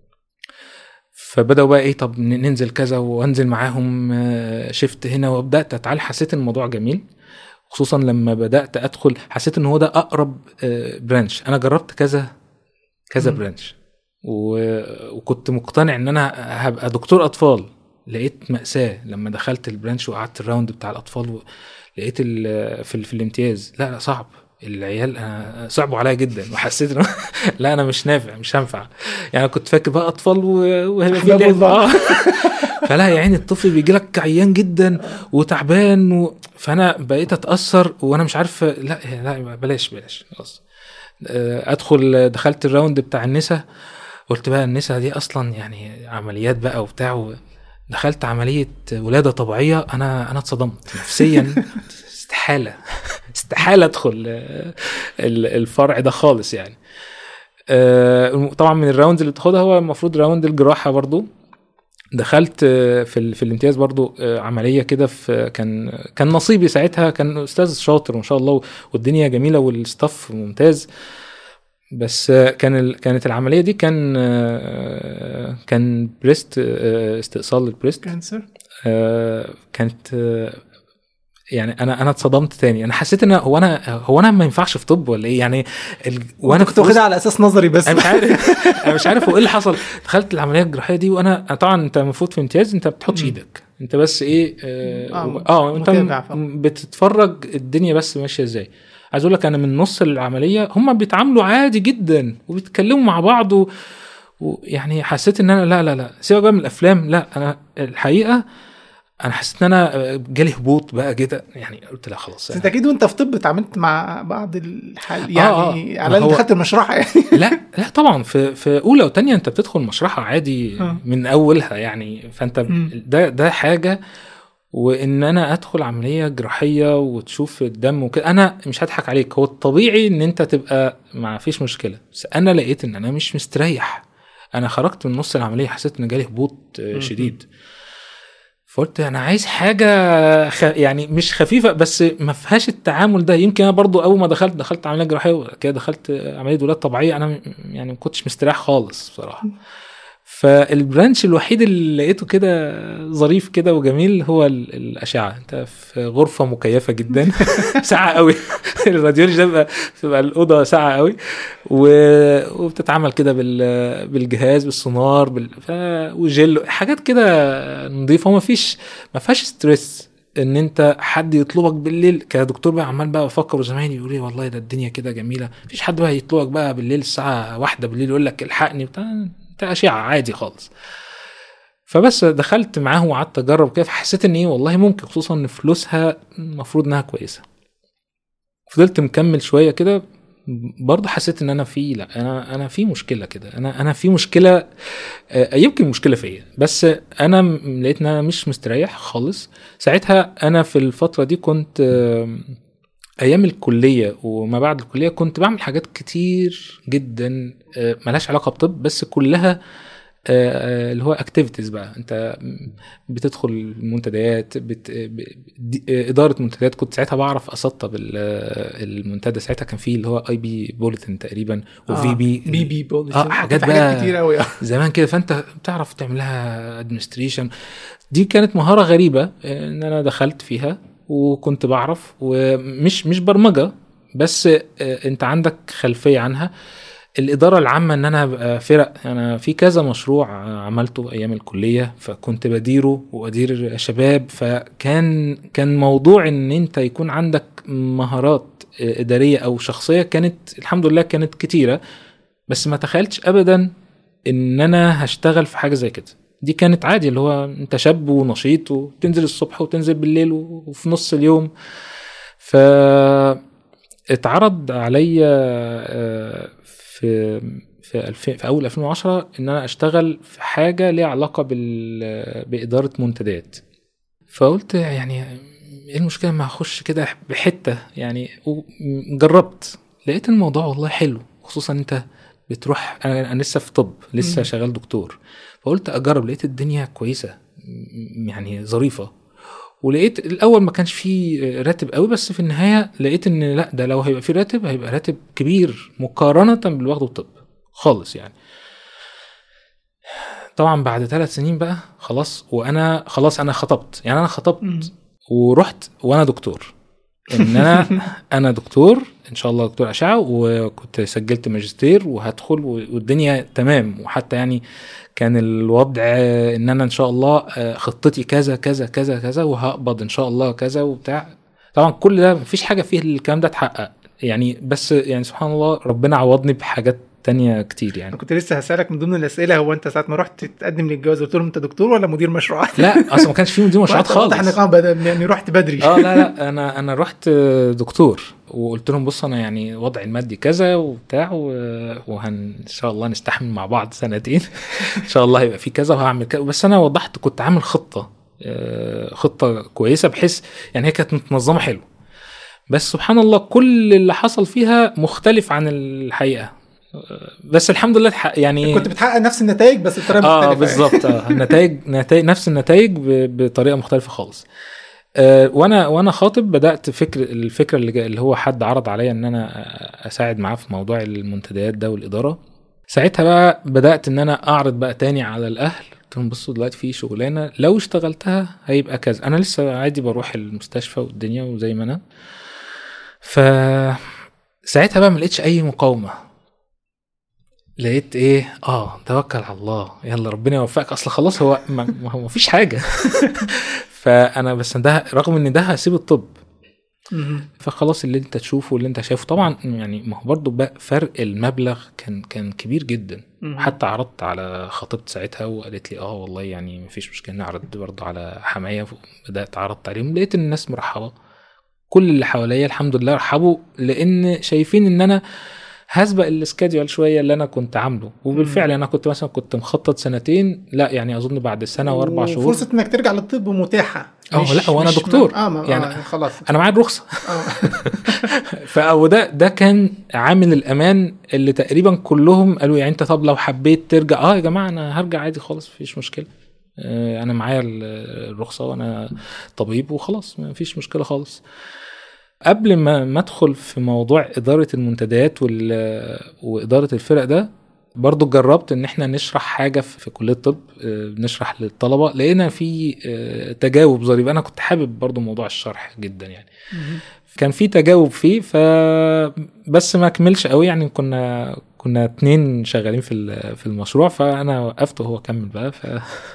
فبداوا بقى ايه طب ن- ننزل كذا وانزل معاهم آه، شفت هنا وبدات اتعال حسيت ان الموضوع جميل خصوصا لما بدات ادخل حسيت ان هو ده اقرب آه، برانش انا جربت كذا كذا مم. برانش و- وكنت مقتنع ان انا هبقى دكتور اطفال لقيت مأساة لما دخلت البرانش وقعدت الراوند بتاع الاطفال و- لقيت ال- في, ال- في الامتياز لا لا صعب العيال أنا صعبوا عليا جدا وحسيت إن لا انا مش نافع مش هنفع يعني أنا كنت فاكر بقى اطفال و- وهيبقى في أحباب لعب. البعض. آه. فلا يا عيني الطفل بيجي لك عيان جدا وتعبان و... فانا بقيت اتاثر وانا مش عارف لا لا بلاش بلاش خلاص آه، ادخل دخلت الراوند بتاع النسا قلت بقى النسا دي اصلا يعني عمليات بقى وبتاع و... دخلت عمليه ولاده طبيعيه انا انا اتصدمت نفسيا استحاله استحاله ادخل آه، ال- الفرع ده خالص يعني آه، طبعا من الراوندز اللي بتاخدها هو المفروض راوند الجراحه برضو دخلت آه، في ال- في الامتياز برضو آه، عمليه كده في كان كان نصيبي ساعتها كان استاذ شاطر ما شاء الله والدنيا جميله والستاف ممتاز بس آه، كان ال- كانت العمليه دي كان آه، كان بريست آه، استئصال البريست كانسر آه، كانت آه، يعني انا انا اتصدمت تاني انا حسيت ان هو انا هو انا ما ينفعش في طب ولا ايه يعني ال... وانا كنت في وسط- واخدها على اساس نظري بس انا مش عارف انا مش عارف هو ايه اللي حصل دخلت العمليه الجراحيه دي وانا طبعا انت المفروض في امتياز انت ما بتحطش مم. ايدك انت بس ايه اه, آه، آه انت متابع فقط. م- بتتفرج الدنيا بس ماشيه ازاي عايز اقول لك انا من نص العمليه هم بيتعاملوا عادي جدا وبيتكلموا مع بعض و... ويعني حسيت ان انا لا لا لا سيبك بقى من الافلام لا انا الحقيقه انا حسيت ان انا جالي هبوط بقى كده يعني قلت لا خلاص بس انت اكيد وانت في طب اتعاملت مع بعض الحال يعني آه، على ما الاقل هو- دخلت المشرحه يعني لا لا طبعا في في اولى وثانيه انت بتدخل مشرحه عادي آه. من اولها يعني فانت مم. ده ده حاجه وان انا ادخل عمليه جراحيه وتشوف الدم وكده انا مش هضحك عليك هو الطبيعي ان انت تبقى ما فيش مشكله بس انا لقيت ان انا مش مستريح انا خرجت من نص العمليه حسيت ان جالي هبوط آه، مم. شديد فقلت انا عايز حاجه خ... يعني مش خفيفه بس ما فيهاش التعامل ده يمكن انا برضو اول ما دخلت دخلت عمليه جراحيه وبعد كده دخلت عمليه ولاد طبيعيه انا م- يعني ما كنتش مستريح خالص بصراحه فالبرانش الوحيد اللي لقيته كده ظريف كده وجميل هو ال- الاشعه انت في غرفه مكيفه جدا ساعه قوي الراديولوجي ده بيبقى بتبقى الاوضه ساعه قوي و- وبتتعمل كده بال- بالجهاز بالسونار بال... ف... وجل حاجات كده نظيفه وما فيش ما فيهاش ستريس ان انت حد يطلبك بالليل كدكتور بقى عمال بقى افكر وزمايلي يقولوا لي والله ده الدنيا كده جميله مفيش حد بقى يطلبك بقى بالليل الساعه واحدة بالليل يقول لك الحقني بتاع انت اشعه عادي خالص فبس دخلت معاه وقعدت اجرب كده فحسيت ان ايه والله ممكن خصوصا ان فلوسها المفروض انها كويسه فضلت مكمل شويه كده برضه حسيت ان انا في لا انا انا في مشكله كده انا انا في مشكله آه، يمكن مشكله فيا بس انا م- لقيت ان انا مش مستريح خالص ساعتها انا في الفتره دي كنت آم، ايام الكليه وما بعد الكليه كنت بعمل حاجات كتير جدا آه، ملهاش علاقه بطب بس كلها آه، آه، اللي هو اكتيفيتيز بقى انت بتدخل المنتديات بت... ب- دي- آه، اداره منتديات كنت ساعتها بعرف اسطب ال- آه، المنتدى ساعتها كان فيه اللي هو اي بي بوليتن تقريبا وفي بي بي بي بوليس آه، حاجات في حاجات بقى- كتير قوي زمان كده فانت بتعرف تعمل لها ادمنستريشن دي كانت مهاره غريبه آه، ان انا دخلت فيها وكنت بعرف ومش مش برمجه بس آه، انت عندك خلفيه عنها الاداره العامه ان انا ابقى فرق انا في كذا مشروع عملته ايام الكليه فكنت بديره وادير شباب فكان كان موضوع ان انت يكون عندك مهارات اداريه او شخصيه كانت الحمد لله كانت كتيره بس ما تخيلتش ابدا ان انا هشتغل في حاجه زي كده دي كانت عادي اللي هو انت شاب ونشيط وتنزل الصبح وتنزل بالليل وفي نص اليوم ف اتعرض عليا آه، في في, الفين في اول 2010 ان انا اشتغل في حاجه ليها علاقه بال باداره منتديات فقلت يعني ايه المشكله ما اخش كده بحته يعني وجربت لقيت الموضوع والله حلو خصوصا انت بتروح انا, أنا لسه في طب لسه شغال دكتور فقلت اجرب لقيت الدنيا كويسه يعني ظريفه ولقيت الاول ما كانش فيه راتب قوي بس في النهايه لقيت ان لا ده لو هيبقى فيه راتب هيبقى راتب كبير مقارنه باللي واخده الطب خالص يعني طبعا بعد ثلاث سنين بقى خلاص وانا خلاص انا خطبت يعني انا خطبت ورحت وانا دكتور ان انا انا دكتور ان شاء الله دكتور اشعه وكنت سجلت ماجستير وهدخل والدنيا تمام وحتى يعني كان الوضع ان انا ان شاء الله آه، خطتي كذا كذا كذا كذا وهقبض ان شاء الله كذا وبتاع طبعا كل ده مفيش حاجه فيه الكلام ده اتحقق يعني بس يعني سبحان الله ربنا عوضني بحاجات تانية كتير يعني كنت لسه هسألك من ضمن الأسئلة هو أنت ساعة ما رحت تقدم للجواز قلت لهم أنت دكتور ولا مدير مشروعات؟ لا أصلا ما كانش في مدير مشروعات خالص احنا يعني رحت بدري اه لا لا أنا أنا رحت دكتور وقلت لهم بص أنا يعني وضعي المادي كذا وبتاع وهن إن شاء الله نستحمل مع بعض سنتين إن شاء الله هيبقى في كذا وهعمل كذا بس أنا وضحت كنت عامل خطة آه، خطة كويسة بحيث يعني هي كانت متنظمة حلو بس سبحان الله كل اللي حصل فيها مختلف عن الحقيقه بس الحمد لله يعني كنت بتحقق نفس النتائج بس بطريقه اه مختلفه بالظبط اه النتائج نتائج نفس النتائج بطريقه مختلفه خالص آه وانا وانا خاطب بدات فكر الفكره اللي, اللي هو حد عرض عليا ان انا اساعد معاه في موضوع المنتديات ده والاداره ساعتها بقى بدات ان انا اعرض بقى تاني على الاهل قلت لهم بصوا دلوقتي في شغلانه لو اشتغلتها هيبقى كذا انا لسه عادي بروح المستشفى والدنيا وزي ما انا ف ساعتها بقى ما لقيتش اي مقاومه لقيت ايه اه توكل على الله يلا ربنا يوفقك اصل خلاص هو ما هو ما فيش حاجه فانا بس ده رغم ان ده هسيب الطب فخلاص اللي انت تشوفه واللي انت شايفه طبعا يعني ما هو برضه بقى فرق المبلغ كان كان كبير جدا حتى عرضت على خطيبتي ساعتها وقالت لي اه والله يعني ما فيش مشكله نعرض برضه على حمايه بدات عرضت عليهم لقيت الناس مرحبه كل اللي حواليا الحمد لله رحبوا لان شايفين ان انا هسبق السكادجول شويه اللي انا كنت عامله وبالفعل انا كنت مثلا كنت مخطط سنتين لا يعني اظن بعد سنه واربع شهور فرصه انك ترجع للطب متاحه اه لا وانا دكتور آه يعني آه خلاص انا معايا الرخصه آه. وده ده كان عامل الامان اللي تقريبا كلهم قالوا يعني انت طب لو حبيت ترجع اه يا جماعه انا هرجع عادي خالص مفيش مشكله آه، انا معايا الرخصه وانا طبيب وخلاص ما فيش مشكله خالص قبل ما ما ادخل في موضوع اداره المنتديات واداره الفرق ده برضو جربت ان احنا نشرح حاجه في كليه الطب آه، نشرح للطلبه لقينا في آه، تجاوب ظريف انا كنت حابب برضو موضوع الشرح جدا يعني كان في تجاوب فيه ف بس ما كملش قوي يعني كنا كنا اتنين شغالين في في المشروع فانا وقفت وهو كمل بقى ف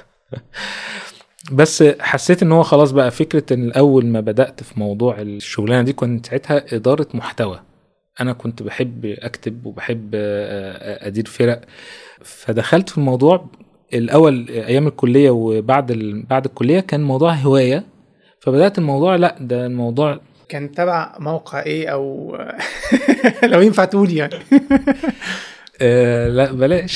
بس حسيت ان هو خلاص بقى فكره ان الاول ما بدات في موضوع الشغلانه دي كنت ساعتها اداره محتوى انا كنت بحب اكتب وبحب ادير فرق فدخلت في الموضوع الاول ايام الكليه وبعد بعد الكليه كان موضوع هوايه فبدات الموضوع لا ده الموضوع كان تبع موقع ايه او لو ينفع تقول يعني آه لا بلاش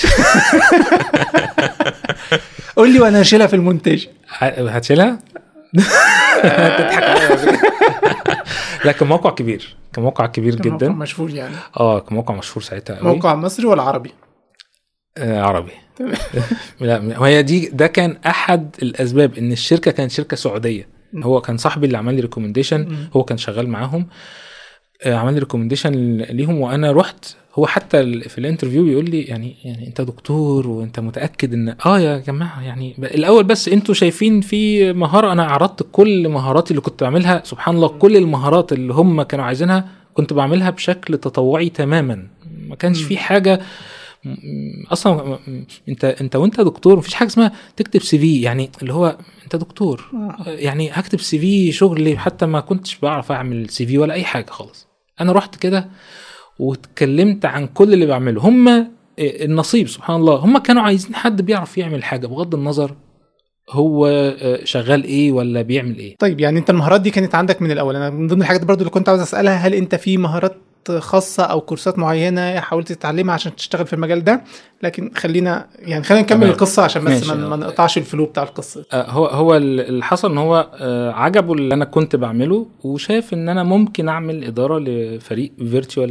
قول لي وانا هشيلها في المونتاج هتشيلها؟ تضحك عليا لا كان موقع كبير كان موقع كبير كان جدا موقع مشهور يعني اه كان موقع مشهور ساعتها قوي موقع مصري ولا عربي؟ آه عربي تمام لا هي دي ده كان احد الاسباب ان الشركه كانت شركه سعوديه هو كان صاحبي اللي عمل لي ريكومنديشن هو كان شغال معاهم آه، عمل لي ريكومنديشن ليهم وانا رحت هو حتى في الانترفيو بيقول لي يعني يعني انت دكتور وانت متاكد ان اه يا جماعه يعني الاول بس انتوا شايفين في مهاره انا عرضت كل مهاراتي اللي كنت بعملها سبحان الله كل المهارات اللي هم كانوا عايزينها كنت بعملها بشكل تطوعي تماما ما كانش مم. في حاجه م- م- اصلا م- م- انت انت وانت دكتور مفيش حاجه اسمها تكتب سي في يعني اللي هو انت دكتور آه. يعني هكتب سي في شغلي حتى ما كنتش بعرف اعمل سي في ولا اي حاجه خالص انا رحت كده واتكلمت عن كل اللي بعمله هم النصيب سبحان الله هم كانوا عايزين حد بيعرف يعمل حاجه بغض النظر هو آه، شغال ايه ولا بيعمل ايه طيب يعني انت المهارات دي كانت عندك من الاول انا من ضمن الحاجات برضو اللي كنت عاوز اسالها هل انت في مهارات خاصه او كورسات معينه حاولت تتعلمها عشان تشتغل في المجال ده لكن خلينا يعني خلينا نكمل تمام. القصه عشان بس ماشي. ما, ما نقطعش الفلو بتاع القصه آه، هو هو اللي حصل ان هو آه، عجبه اللي انا كنت بعمله وشاف ان انا ممكن اعمل اداره لفريق فيرتشوال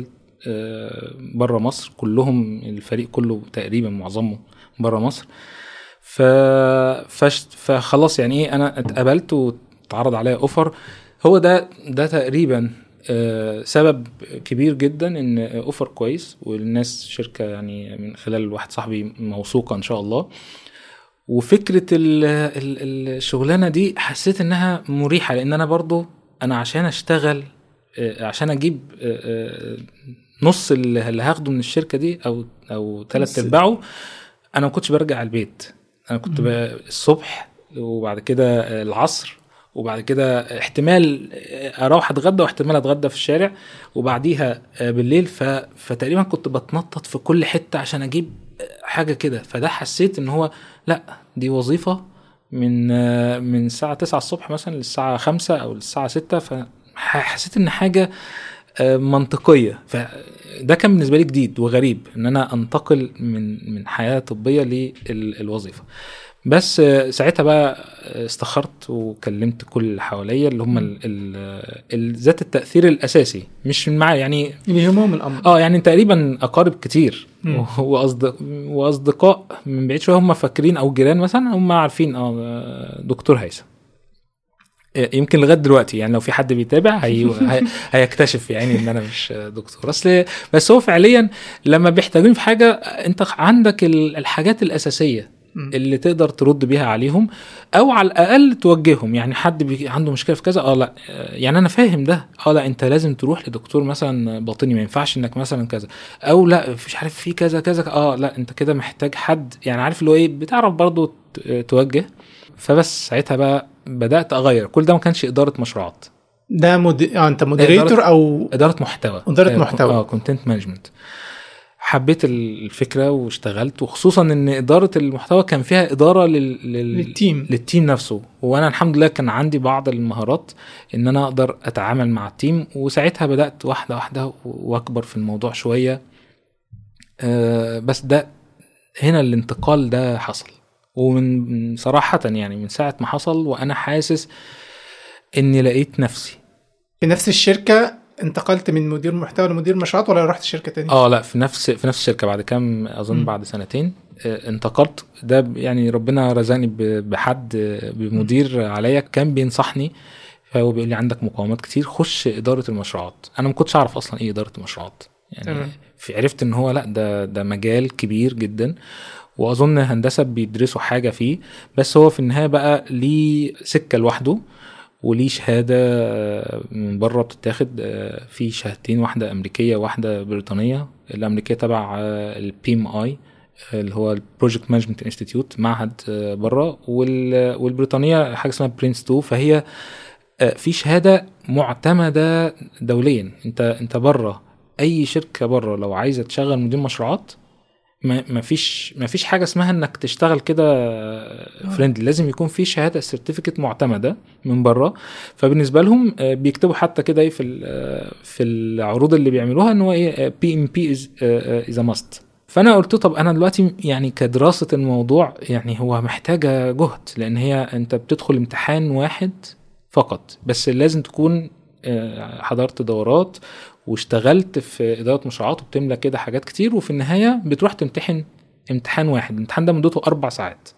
بره مصر كلهم الفريق كله تقريبا معظمه بره مصر ف فش... فخلاص يعني ايه انا اتقبلت واتعرض عليا اوفر هو ده ده تقريبا آه، سبب كبير جدا ان اوفر كويس والناس شركه يعني من خلال واحد صاحبي موثوقه ان شاء الله وفكره ال- ال- الشغلانه دي حسيت انها مريحه لان انا برضو انا عشان اشتغل آه، عشان اجيب آه، آه، نص اللي اللي هاخده من الشركه دي او او ثلاث نص. ارباعه انا ما كنتش برجع البيت انا كنت مم. ب- الصبح وبعد كده آه، العصر وبعد كده احتمال آه، اروح اتغدى واحتمال اتغدى في الشارع وبعديها آه، بالليل ف... فتقريبا كنت بتنطط في كل حته عشان اجيب آه، حاجه كده فده حسيت ان هو لا دي وظيفه من آه، من الساعه 9 الصبح مثلا للساعه 5 او للساعه 6 فحسيت ان حاجه آه، منطقيه فده كان بالنسبه لي جديد وغريب ان انا انتقل من من حياه طبيه للوظيفه بس آه، ساعتها بقى استخرت وكلمت كل اللي حواليا اللي هم ال- ال- ال- ذات التاثير الاساسي مش من معايا يعني اللي يهمهم الامر اه يعني تقريبا اقارب كتير مم. واصدق واصدقاء من بعيد شويه هم فاكرين او جيران مثلا هم عارفين اه دكتور هيثم يمكن لغايه دلوقتي يعني لو في حد بيتابع هي... هي... هيكتشف يعني ان انا مش دكتور اصل بس هو فعليا لما بيحتاجوني في حاجه انت عندك ال- الحاجات الاساسيه مم. اللي تقدر ترد بيها عليهم او على الاقل توجههم يعني حد بي عنده مشكله في كذا اه لا آه، يعني انا فاهم ده اه لا انت لازم تروح لدكتور مثلا باطني ما ينفعش انك مثلا كذا او لا مش عارف في كذا كذا اه لا انت كده محتاج حد يعني عارف اللي هو ايه بتعرف برضو ت- توجه فبس ساعتها بقى بدات اغير كل ده ما كانش اداره مشروعات ده مد... اه انت مودريتور او اداره محتوى إدارة آه، محتوى. اه كونتنت مانجمنت حبيت الفكره واشتغلت وخصوصا ان اداره المحتوى كان فيها اداره لل... لل... للتيم للتيم نفسه وانا الحمد لله كان عندي بعض المهارات ان انا اقدر اتعامل مع التيم وساعتها بدات واحده واحده واكبر في الموضوع شويه آه، بس ده هنا الانتقال ده حصل ومن صراحه يعني من ساعه ما حصل وانا حاسس اني لقيت نفسي في نفس الشركه انتقلت من مدير محتوى لمدير مشروعات ولا رحت شركه تانية؟ اه لا في نفس في نفس الشركه بعد كام اظن مم. بعد سنتين آه، انتقلت ده ب- يعني ربنا رزقني ب- بحد آه، بمدير عليا كان بينصحني فهو بيقول لي عندك مقاومات كتير خش اداره المشروعات انا ما كنتش اعرف اصلا ايه اداره المشروعات يعني تمام. في عرفت ان هو لا ده ده مجال كبير جدا واظن هندسه بيدرسوا حاجه فيه بس هو في النهايه بقى ليه سكه لوحده وليه شهاده آه، من بره بتتاخد آه، في شهادتين واحده امريكيه واحده بريطانيه الامريكيه تبع البي ام اي اللي هو البروجكت مانجمنت انستيتيوت معهد آه، بره وال- والبريطانيه حاجه اسمها برنس 2 فهي آه، في شهاده معتمده دوليا انت انت بره اي شركه بره لو عايزه تشغل مدير مشروعات ما ما فيش ما فيش حاجه اسمها انك تشتغل كده فريندلي لازم يكون في شهاده سيرتيفيكت معتمده من بره فبالنسبه لهم آه، بيكتبوا حتى كده ايه في ال- آه، في العروض اللي بيعملوها ان هو ايه بي ام بي از ماست فانا قلت طب انا دلوقتي يعني كدراسه الموضوع يعني هو محتاجه جهد لان هي انت بتدخل امتحان واحد فقط بس لازم تكون آه، حضرت دورات واشتغلت في اداره مشروعات وبتملى كده حاجات كتير وفي النهايه بتروح تمتحن امتحان واحد الامتحان ده مدته اربع ساعات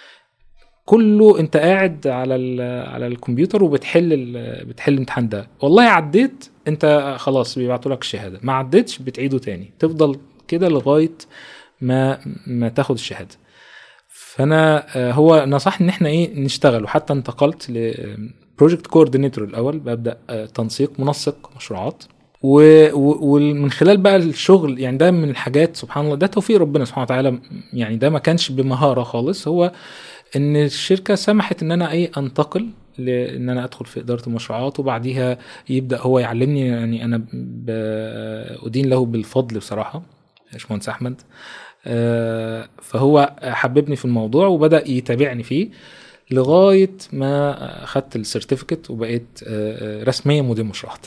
كله انت قاعد على ال- على الكمبيوتر وبتحل ال- بتحل الامتحان ده والله عديت انت خلاص بيبعتوا لك الشهاده ما عديتش بتعيده تاني تفضل كده لغايه ما ما تاخد الشهاده فانا آه، هو نصحني ان احنا ايه نشتغل وحتى انتقلت لبروجكت كوردينيتور الاول ببدا آه، تنسيق منسق مشروعات و- و- ومن خلال بقى الشغل يعني ده من الحاجات سبحان الله ده توفيق ربنا سبحانه وتعالى يعني ده ما كانش بمهاره خالص هو ان الشركه سمحت ان انا ايه انتقل لان انا ادخل في اداره المشروعات وبعديها يبدا هو يعلمني يعني انا ب- ادين له بالفضل بصراحه باشمهندس احمد آه، فهو حببني في الموضوع وبدا يتابعني فيه لغايه ما اخدت السيرتيفيكت وبقيت آه، آه، رسميا مدير مشروعات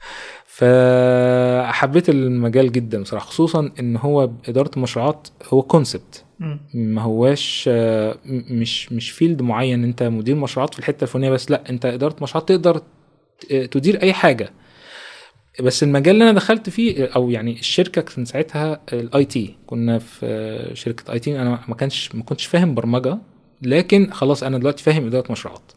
فحبيت المجال جدا بصراحه خصوصا ان هو اداره المشروعات هو كونسبت مم. ما هواش آه، م- مش مش فيلد معين انت مدير مشروعات في الحته الفلانيه بس لا انت اداره مشروعات تقدر ت- تدير اي حاجه بس المجال اللي انا دخلت فيه او يعني الشركه كان ساعتها الاي تي كنا في آه، شركه اي تي انا ما كانش ما كنتش فاهم برمجه لكن خلاص انا دلوقتي فاهم اداره مشروعات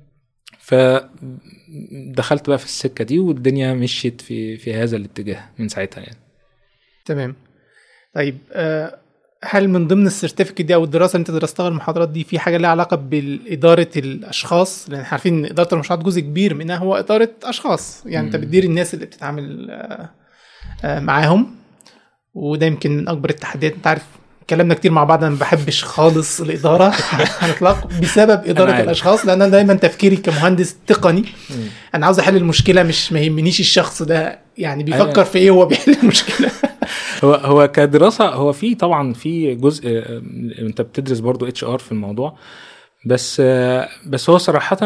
فدخلت بقى في السكه دي والدنيا مشيت في في هذا الاتجاه من ساعتها يعني تمام طيب آه، هل من ضمن السيرتيفيكت دي او الدراسه اللي انت درستها المحاضرات دي في حاجه لها علاقه باداره الاشخاص لان احنا عارفين ان اداره المشروعات جزء كبير منها هو اداره اشخاص يعني انت مم. بتدير الناس اللي بتتعامل آه، آه، معاهم وده يمكن من اكبر التحديات انت عارف كلامنا كتير مع بعض انا ما بحبش خالص الاداره على الاطلاق بسبب اداره عارف. الاشخاص لان انا دايما تفكيري كمهندس تقني مم. انا عاوز احل المشكله مش ما يهمنيش الشخص ده يعني بيفكر أيوة. في ايه وهو بيحل المشكله هو هو كدراسه هو في طبعا في جزء آه، انت بتدرس برضو اتش ار في الموضوع بس آه، بس هو صراحه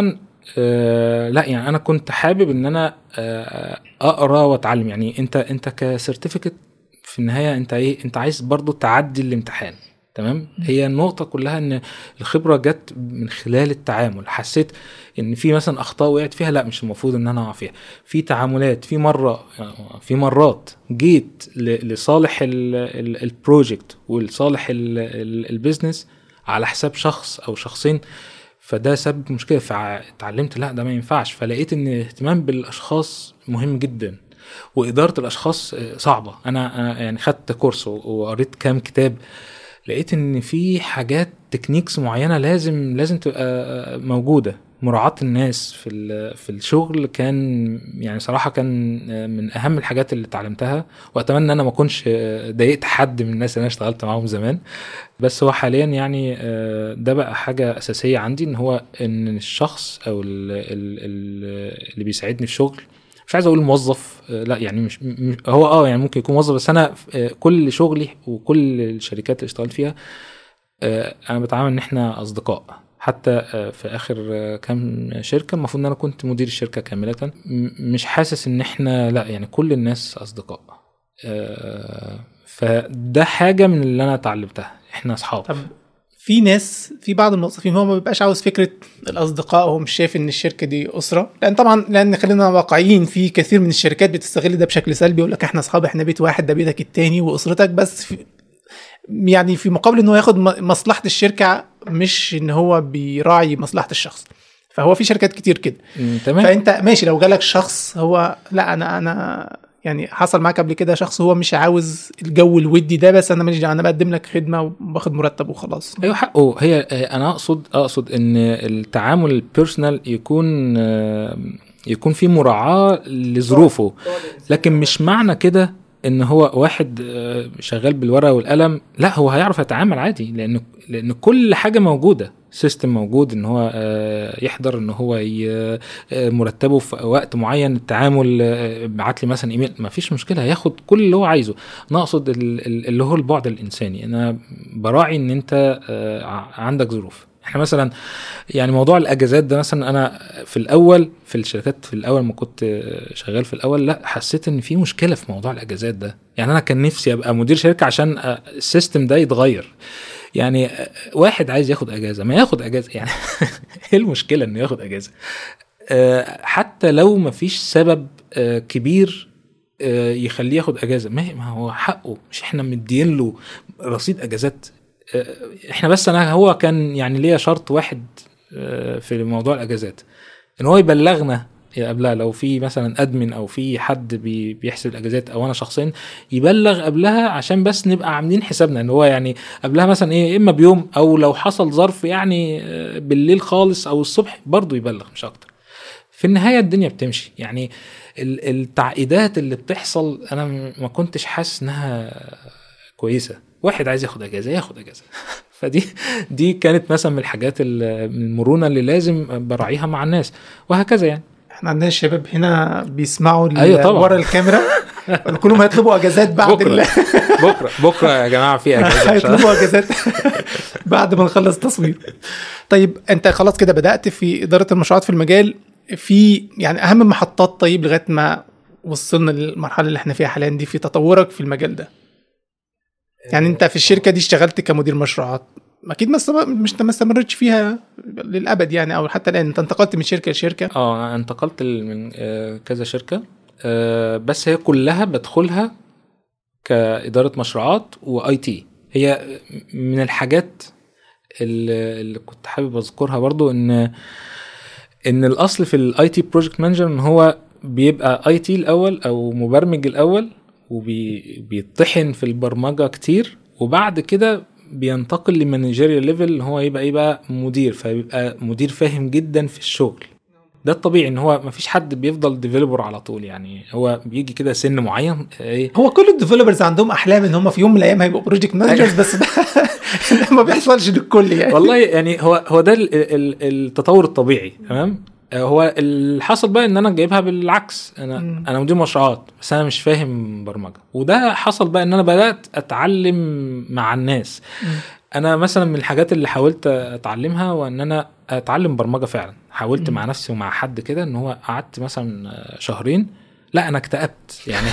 آه، لا يعني انا كنت حابب ان انا آه، اقرا واتعلم يعني انت انت كسيرتيفيكت في النهايه انت ايه انت عايز برضو تعدي الامتحان تمام هي النقطة كلها ان الخبرة جت من خلال التعامل حسيت ان في مثلا اخطاء وقعت فيها لا مش المفروض ان انا اقع فيها في تعاملات في مرة في مرات جيت ل- لصالح ال- ال- البروجكت ولصالح ال- ال- البيزنس على حساب شخص او شخصين فده سبب مشكله فاتعلمت لا ده ما ينفعش فلقيت ان الاهتمام بالاشخاص مهم جدا واداره الاشخاص آه، صعبه انا أنا يعني خدت كورس و- وقريت كام كتاب لقيت ان في حاجات تكنيكس معينه لازم لازم تبقى آه، موجوده مراعاة الناس في ال- في الشغل كان يعني صراحة كان آه، من أهم الحاجات اللي اتعلمتها وأتمنى إن أنا ما أكونش آه، ضايقت حد من الناس اللي أنا اشتغلت معاهم زمان بس هو حاليا يعني آه، ده بقى حاجة أساسية عندي إن هو إن الشخص أو ال- ال- ال- اللي بيساعدني في الشغل مش عايز اقول موظف آه، لا يعني مش م- هو اه يعني ممكن يكون موظف بس انا آه، كل شغلي وكل الشركات اللي اشتغلت فيها آه، انا بتعامل ان احنا اصدقاء حتى آه، في اخر آه، كام شركه المفروض ان انا كنت مدير الشركه كامله م- مش حاسس ان احنا لا يعني كل الناس اصدقاء آه، فده حاجه من اللي انا اتعلمتها احنا اصحاب طب في ناس في بعض الموظفين هو ما بيبقاش عاوز فكره الاصدقاء هو مش شايف ان الشركه دي اسره لان طبعا لان خلينا واقعيين في كثير من الشركات بتستغل ده بشكل سلبي يقول لك احنا اصحاب احنا بيت واحد ده بيتك التاني واسرتك بس في يعني في مقابل ان هو ياخد م- مصلحه الشركه مش ان هو بيراعي مصلحه الشخص فهو في شركات كتير كده م، تمام فانت ماشي لو جالك شخص هو لا انا انا يعني حصل معاك قبل كده شخص هو مش عاوز الجو الودي ده بس انا ماليش دعوة، انا بقدم لك خدمه وباخد مرتب وخلاص ايوه حقه هي آه، انا اقصد اقصد ان التعامل البيرسونال يكون آه، يكون في مراعاه لظروفه لكن مش معنى كده ان هو واحد آه، شغال بالورقه والقلم لا هو هيعرف يتعامل عادي لان لان كل حاجه موجوده سيستم موجود ان هو آه، يحضر ان هو ي- آه، مرتبه في وقت معين التعامل آه، ابعت لي مثلا ايميل ما فيش مشكله هياخد كل اللي هو عايزه انا اقصد ال- ال- اللي هو البعد الانساني انا براعي ان انت آه، ع- عندك ظروف احنا مثلا يعني موضوع الاجازات ده مثلا انا في الاول في الشركات في الاول ما كنت شغال في الاول لا حسيت ان في مشكله في موضوع الاجازات ده يعني انا كان نفسي ابقى مدير شركه عشان آه، السيستم ده يتغير يعني آه، واحد عايز ياخد اجازه ما ياخد اجازه يعني ايه المشكله انه ياخد اجازه آه، حتى لو ما فيش سبب آه، كبير آه، يخليه ياخد اجازه ما ما هو حقه مش احنا مدين له رصيد اجازات آه، احنا بس انا هو كان يعني ليا شرط واحد آه، في موضوع الاجازات ان هو يبلغنا قبلها لو في مثلا ادمن او في حد بي بيحسب الاجازات او انا شخصيا يبلغ قبلها عشان بس نبقى عاملين حسابنا ان هو يعني قبلها مثلا ايه اما بيوم او لو حصل ظرف يعني آه، بالليل خالص او الصبح برضه يبلغ مش اكتر في النهايه الدنيا بتمشي يعني ال- التعقيدات اللي بتحصل انا م- ما كنتش حاسس انها كويسه واحد عايز ياخد اجازه ياخد اجازه فدي دي كانت مثلا من الحاجات ال- من المرونه اللي لازم براعيها مع الناس وهكذا يعني احنا عندنا الشباب هنا بيسمعوا ال- أيوة طبعا. ورا الكاميرا كلهم هيطلبوا اجازات بعد بكره ال... بكره بكره يا جماعه في اجازه عشان- هيطلبوا اجازات بعد ما نخلص تصوير طيب انت خلاص كده بدات في اداره المشروعات في المجال في يعني اهم محطات طيب لغايه ما وصلنا للمرحله اللي احنا فيها حاليا دي في تطورك في المجال ده يعني انت في الشركه دي اشتغلت كمدير مشروعات اكيد ما استمر- مش ما استمرتش فيها للابد يعني او حتى الان انت انتقلت من شركه لشركه اه أنا انتقلت ل- من آه، كذا شركه آه، بس هي كلها بدخلها كاداره مشروعات واي تي هي من الحاجات اللي اللي كنت حابب اذكرها برضو ان ان الاصل في الاي تي بروجكت مانجر ان هو بيبقى اي تي الاول او مبرمج الاول وبيطحن في البرمجه كتير وبعد كده بينتقل لمانجيريال ليفل اللي هو يبقى ايه بقى مدير فيبقى مدير فاهم جدا في الشغل ده الطبيعي ان هو مفيش حد بيفضل ديفلوبر على طول يعني هو بيجي كده سن معين ايه هو كل الديفلوبرز عندهم احلام ان هم في يوم من الايام هيبقوا بروجكت مانجرز بس ده ده ما بيحصلش للكل يعني والله يعني هو هو ده ال- ال- التطور الطبيعي تمام آه، هو اللي حصل بقى ان انا جايبها بالعكس انا مم. انا مدير مشروعات بس انا مش فاهم برمجه وده حصل بقى ان انا بدات اتعلم مع الناس انا مثلا من الحاجات اللي حاولت اتعلمها وان انا اتعلم برمجه فعلا حاولت مم. مع نفسي ومع حد كده ان هو قعدت مثلا شهرين لا انا اكتئبت يعني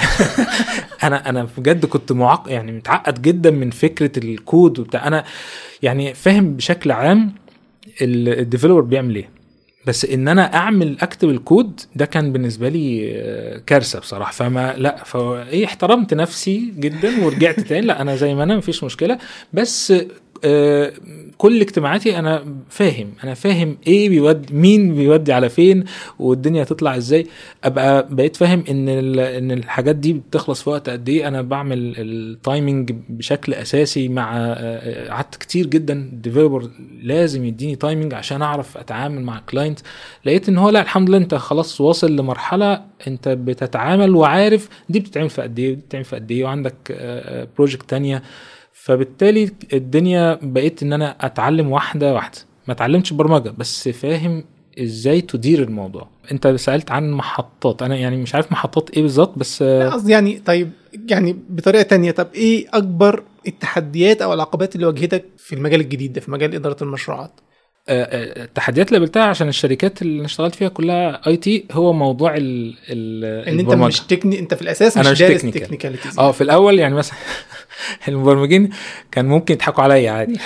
انا انا بجد كنت معق يعني متعقد جدا من فكره الكود وبتاع انا يعني فاهم بشكل عام الديفلوبر بيعمل ايه بس ان انا اعمل اكتب الكود ده كان بالنسبه لي آه، كارثه بصراحه فما لا فايه احترمت نفسي جدا ورجعت تاني لا انا زي ما انا مفيش مشكله بس آه، كل اجتماعاتي انا فاهم انا فاهم ايه بيودي مين بيودي على فين والدنيا هتطلع ازاي ابقى بقيت فاهم ان ال- ان الحاجات دي بتخلص في وقت قد ايه انا بعمل التايمنج بشكل اساسي مع آه، قعدت كتير جدا ديفلوبر لازم يديني تايمنج عشان اعرف اتعامل مع كلاينت لقيت ان هو لا الحمد لله انت خلاص واصل لمرحله انت بتتعامل وعارف دي بتتعمل في قد ايه ودي بتتعمل في قد ايه وعندك بروجكت تانية فبالتالي الدنيا بقيت ان انا اتعلم واحده واحده ما اتعلمتش برمجه بس فاهم ازاي تدير الموضوع انت سالت عن محطات انا يعني مش عارف محطات ايه بالظبط بس آه، قصدي يعني طيب يعني بطريقه تانية طب ايه اكبر التحديات او العقبات اللي واجهتك في المجال الجديد ده في مجال اداره المشروعات آه، آه، التحديات اللي قابلتها عشان الشركات اللي انا اشتغلت فيها كلها اي تي هو موضوع ال ال ان انت البرمجة. مش تكني انت في الاساس أنا مش مش دارس technical. تكنيكاليتيز اه في الاول يعني مثلا المبرمجين كان ممكن يضحكوا عليا عادي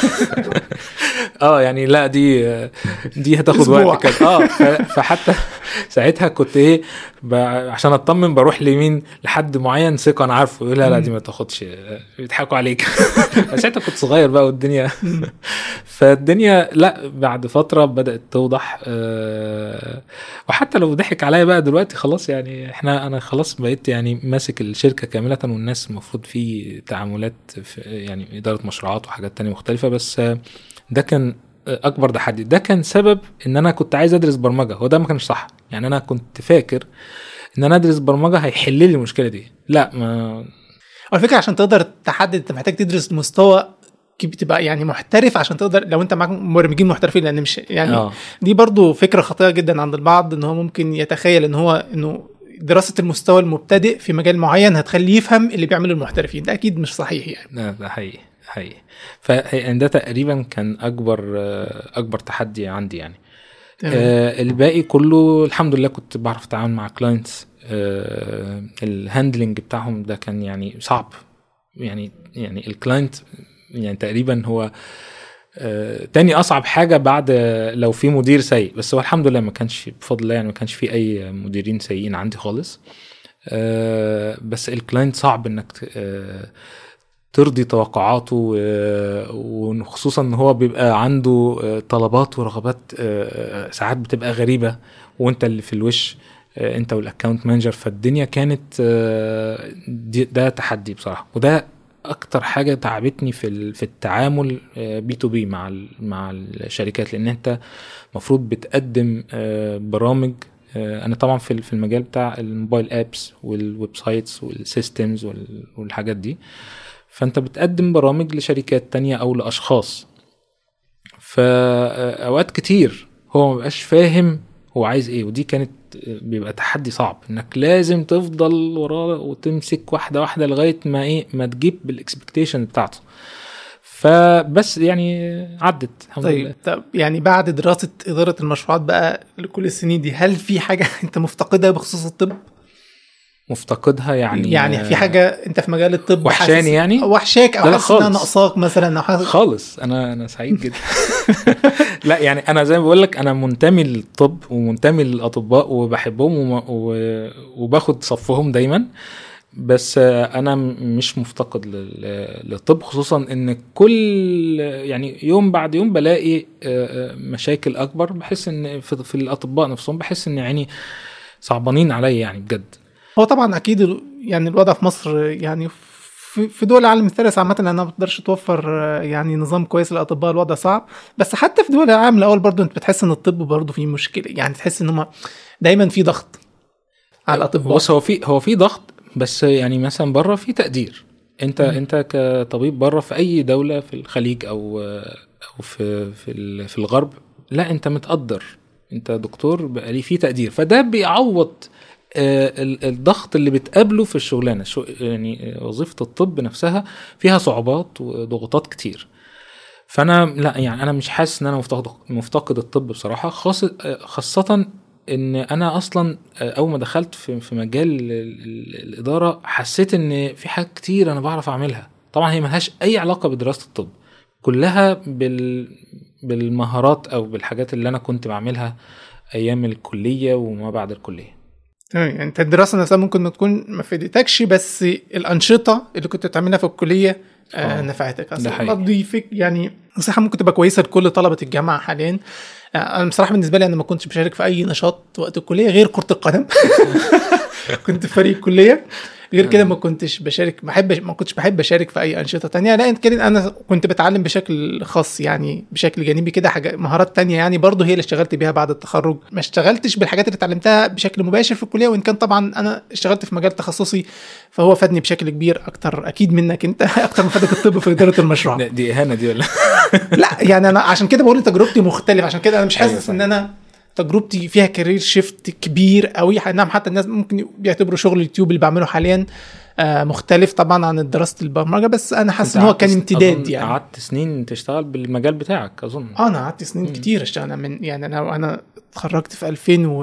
اه يعني لا دي دي هتاخد أسبوع. وقت كده اه ف- فحتى ساعتها كنت ايه ب... عشان اطمن بروح لمين لحد معين ثقه انا عارفه يقول لا لا دي ما تاخدش بيضحكوا عليك ساعتها كنت صغير بقى والدنيا فالدنيا لا بعد فتره بدات توضح آه، وحتى لو ضحك عليا بقى دلوقتي خلاص يعني احنا انا خلاص بقيت يعني ماسك الشركه كامله والناس المفروض في تعاملات في يعني اداره مشروعات وحاجات تانية مختلفه بس آه، ده كان اكبر تحدي ده كان سبب ان انا كنت عايز ادرس برمجه هو ده ما كانش صح يعني انا كنت فاكر ان انا ادرس برمجه هيحل لي المشكله دي لا ما على فكره عشان تقدر تحدد انت محتاج تدرس مستوى كي- بتبقى يعني محترف عشان تقدر لو انت معاك مبرمجين محترفين لان مش يعني اه دي برضو فكره خطيره جدا عند البعض ان هو ممكن يتخيل ان هو انه دراسه المستوى المبتدئ في مجال معين هتخليه يفهم اللي بيعمله المحترفين ده اكيد مش صحيح يعني لا ده حقيقي حقيقي فده تقريبا كان اكبر آه، اكبر تحدي عندي يعني تمام. آه الباقي كله الحمد لله كنت بعرف اتعامل مع كلاينتس آه الهاندلنج بتاعهم ده كان يعني صعب يعني يعني الكلاينت يعني تقريبا هو آه تاني اصعب حاجه بعد لو في مدير سيء بس هو الحمد لله ما كانش بفضل الله يعني ما كانش في اي مديرين سيئين عندي خالص آه بس الكلاينت صعب انك ت- آه ترضي توقعاته و- وخصوصا ان هو بيبقى عنده آه، طلبات ورغبات آه، ساعات بتبقى غريبه وانت اللي في الوش آه، انت والاكونت مانجر فالدنيا كانت آه، دي- ده تحدي بصراحه وده اكتر حاجه تعبتني في ال- في التعامل بي تو بي مع ال- مع الشركات لان انت المفروض بتقدم آه، برامج آه، انا طبعا في ال- في المجال بتاع الموبايل ابس والويب سايتس والسيستمز وال- والحاجات دي فانت بتقدم برامج لشركات تانية او لاشخاص فاوقات كتير هو مبقاش فاهم هو عايز ايه ودي كانت بيبقى تحدي صعب انك لازم تفضل وراه وتمسك واحده واحده لغايه ما ايه ما تجيب بالاكسبكتيشن بتاعته فبس يعني عدت الحمد لله طيب طب يعني بعد دراسه اداره المشروعات بقى لكل السنين دي هل في حاجه انت مفتقدها بخصوص الطب مفتقدها يعني يعني في حاجه انت في مجال الطب وحشاني حاسس- يعني؟ وحشاك او لا، لا حاسس انها خالص. ناقصاك مثلا او حاسس خالص انا انا سعيد جدا لا يعني انا زي ما بقول لك انا منتمي للطب ومنتمي للاطباء وبحبهم وم- و- وباخد صفهم دايما بس آه، انا م- مش مفتقد لل- للطب خصوصا ان كل يعني يوم بعد يوم بلاقي آه، آه، مشاكل اكبر بحس ان في, في الاطباء نفسهم بحس ان يعني صعبانين عليا يعني بجد هو طبعا اكيد ال- يعني الوضع في مصر يعني في في دول العالم الثالث عامة لأنها ما بتقدرش توفر آه، يعني نظام كويس للأطباء الوضع صعب بس حتى في دول العالم الأول برضه أنت بتحس إن الطب برضه فيه مشكلة يعني تحس إن هم دايما في ضغط على الأطباء بص هو في هو في ضغط بس يعني مثلا بره في تقدير انت مم. انت كطبيب بره في اي دوله في الخليج او او في في ال- في الغرب لا انت متقدر انت دكتور بقى ليه في تقدير فده بيعوض آه، ال- الضغط اللي بتقابله في الشغلانه شو يعني آه، وظيفه الطب نفسها فيها صعوبات وضغوطات كتير فانا لا يعني انا مش حاسس ان انا مفتقد مفتقد الطب بصراحه خاصه آه، خاصه ان انا اصلا آه، اول ما دخلت في في مجال ال- ال- الاداره حسيت ان في حاجات كتير انا بعرف اعملها طبعا هي ملهاش اي علاقه بدراسه الطب كلها بال بالمهارات او بالحاجات اللي انا كنت بعملها ايام الكليه وما بعد الكليه تمام يعني انت الدراسه نفسها ممكن ما تكون ما فادتكش بس الانشطه اللي كنت بتعملها في الكليه آه آه، نفعتك ده اصلا حقيقي. برضه يفك يعني نصيحه ممكن تبقى كويسه لكل طلبه الجامعه حاليا آه انا بصراحه بالنسبه لي انا ما كنتش بشارك في اي نشاط وقت الكليه غير كره القدم كنت في فريق الكليه غير كده ما كنتش بشارك ما بحب ما كنتش بحب اشارك في اي انشطه تانية لا كده انا كنت بتعلم بشكل خاص يعني بشكل جانبي كده حاجه مهارات تانية يعني برضه هي اللي اشتغلت بيها بعد التخرج ما اشتغلتش بالحاجات اللي اتعلمتها بشكل مباشر في الكليه وان كان طبعا انا اشتغلت في مجال تخصصي فهو فادني بشكل كبير اكتر اكيد منك انت اكتر من فادك الطب في اداره المشروع لا، دي اهانه دي ولا لا يعني انا عشان كده بقول إن تجربتي مختلفه عشان كده انا مش أيوة حاسس صح. ان انا تجربتي فيها كارير شيفت كبير قوي نعم حتى الناس ممكن بيعتبروا شغل اليوتيوب اللي بعمله حاليا آه، مختلف طبعا عن دراسه البرمجه بس انا حاسس ان هو كان قعدت- امتداد أظن يعني قعدت سنين تشتغل بالمجال بتاعك اظن اه انا قعدت سنين مم. كتير اشتغل من يعني انا انا اتخرجت في 2000 و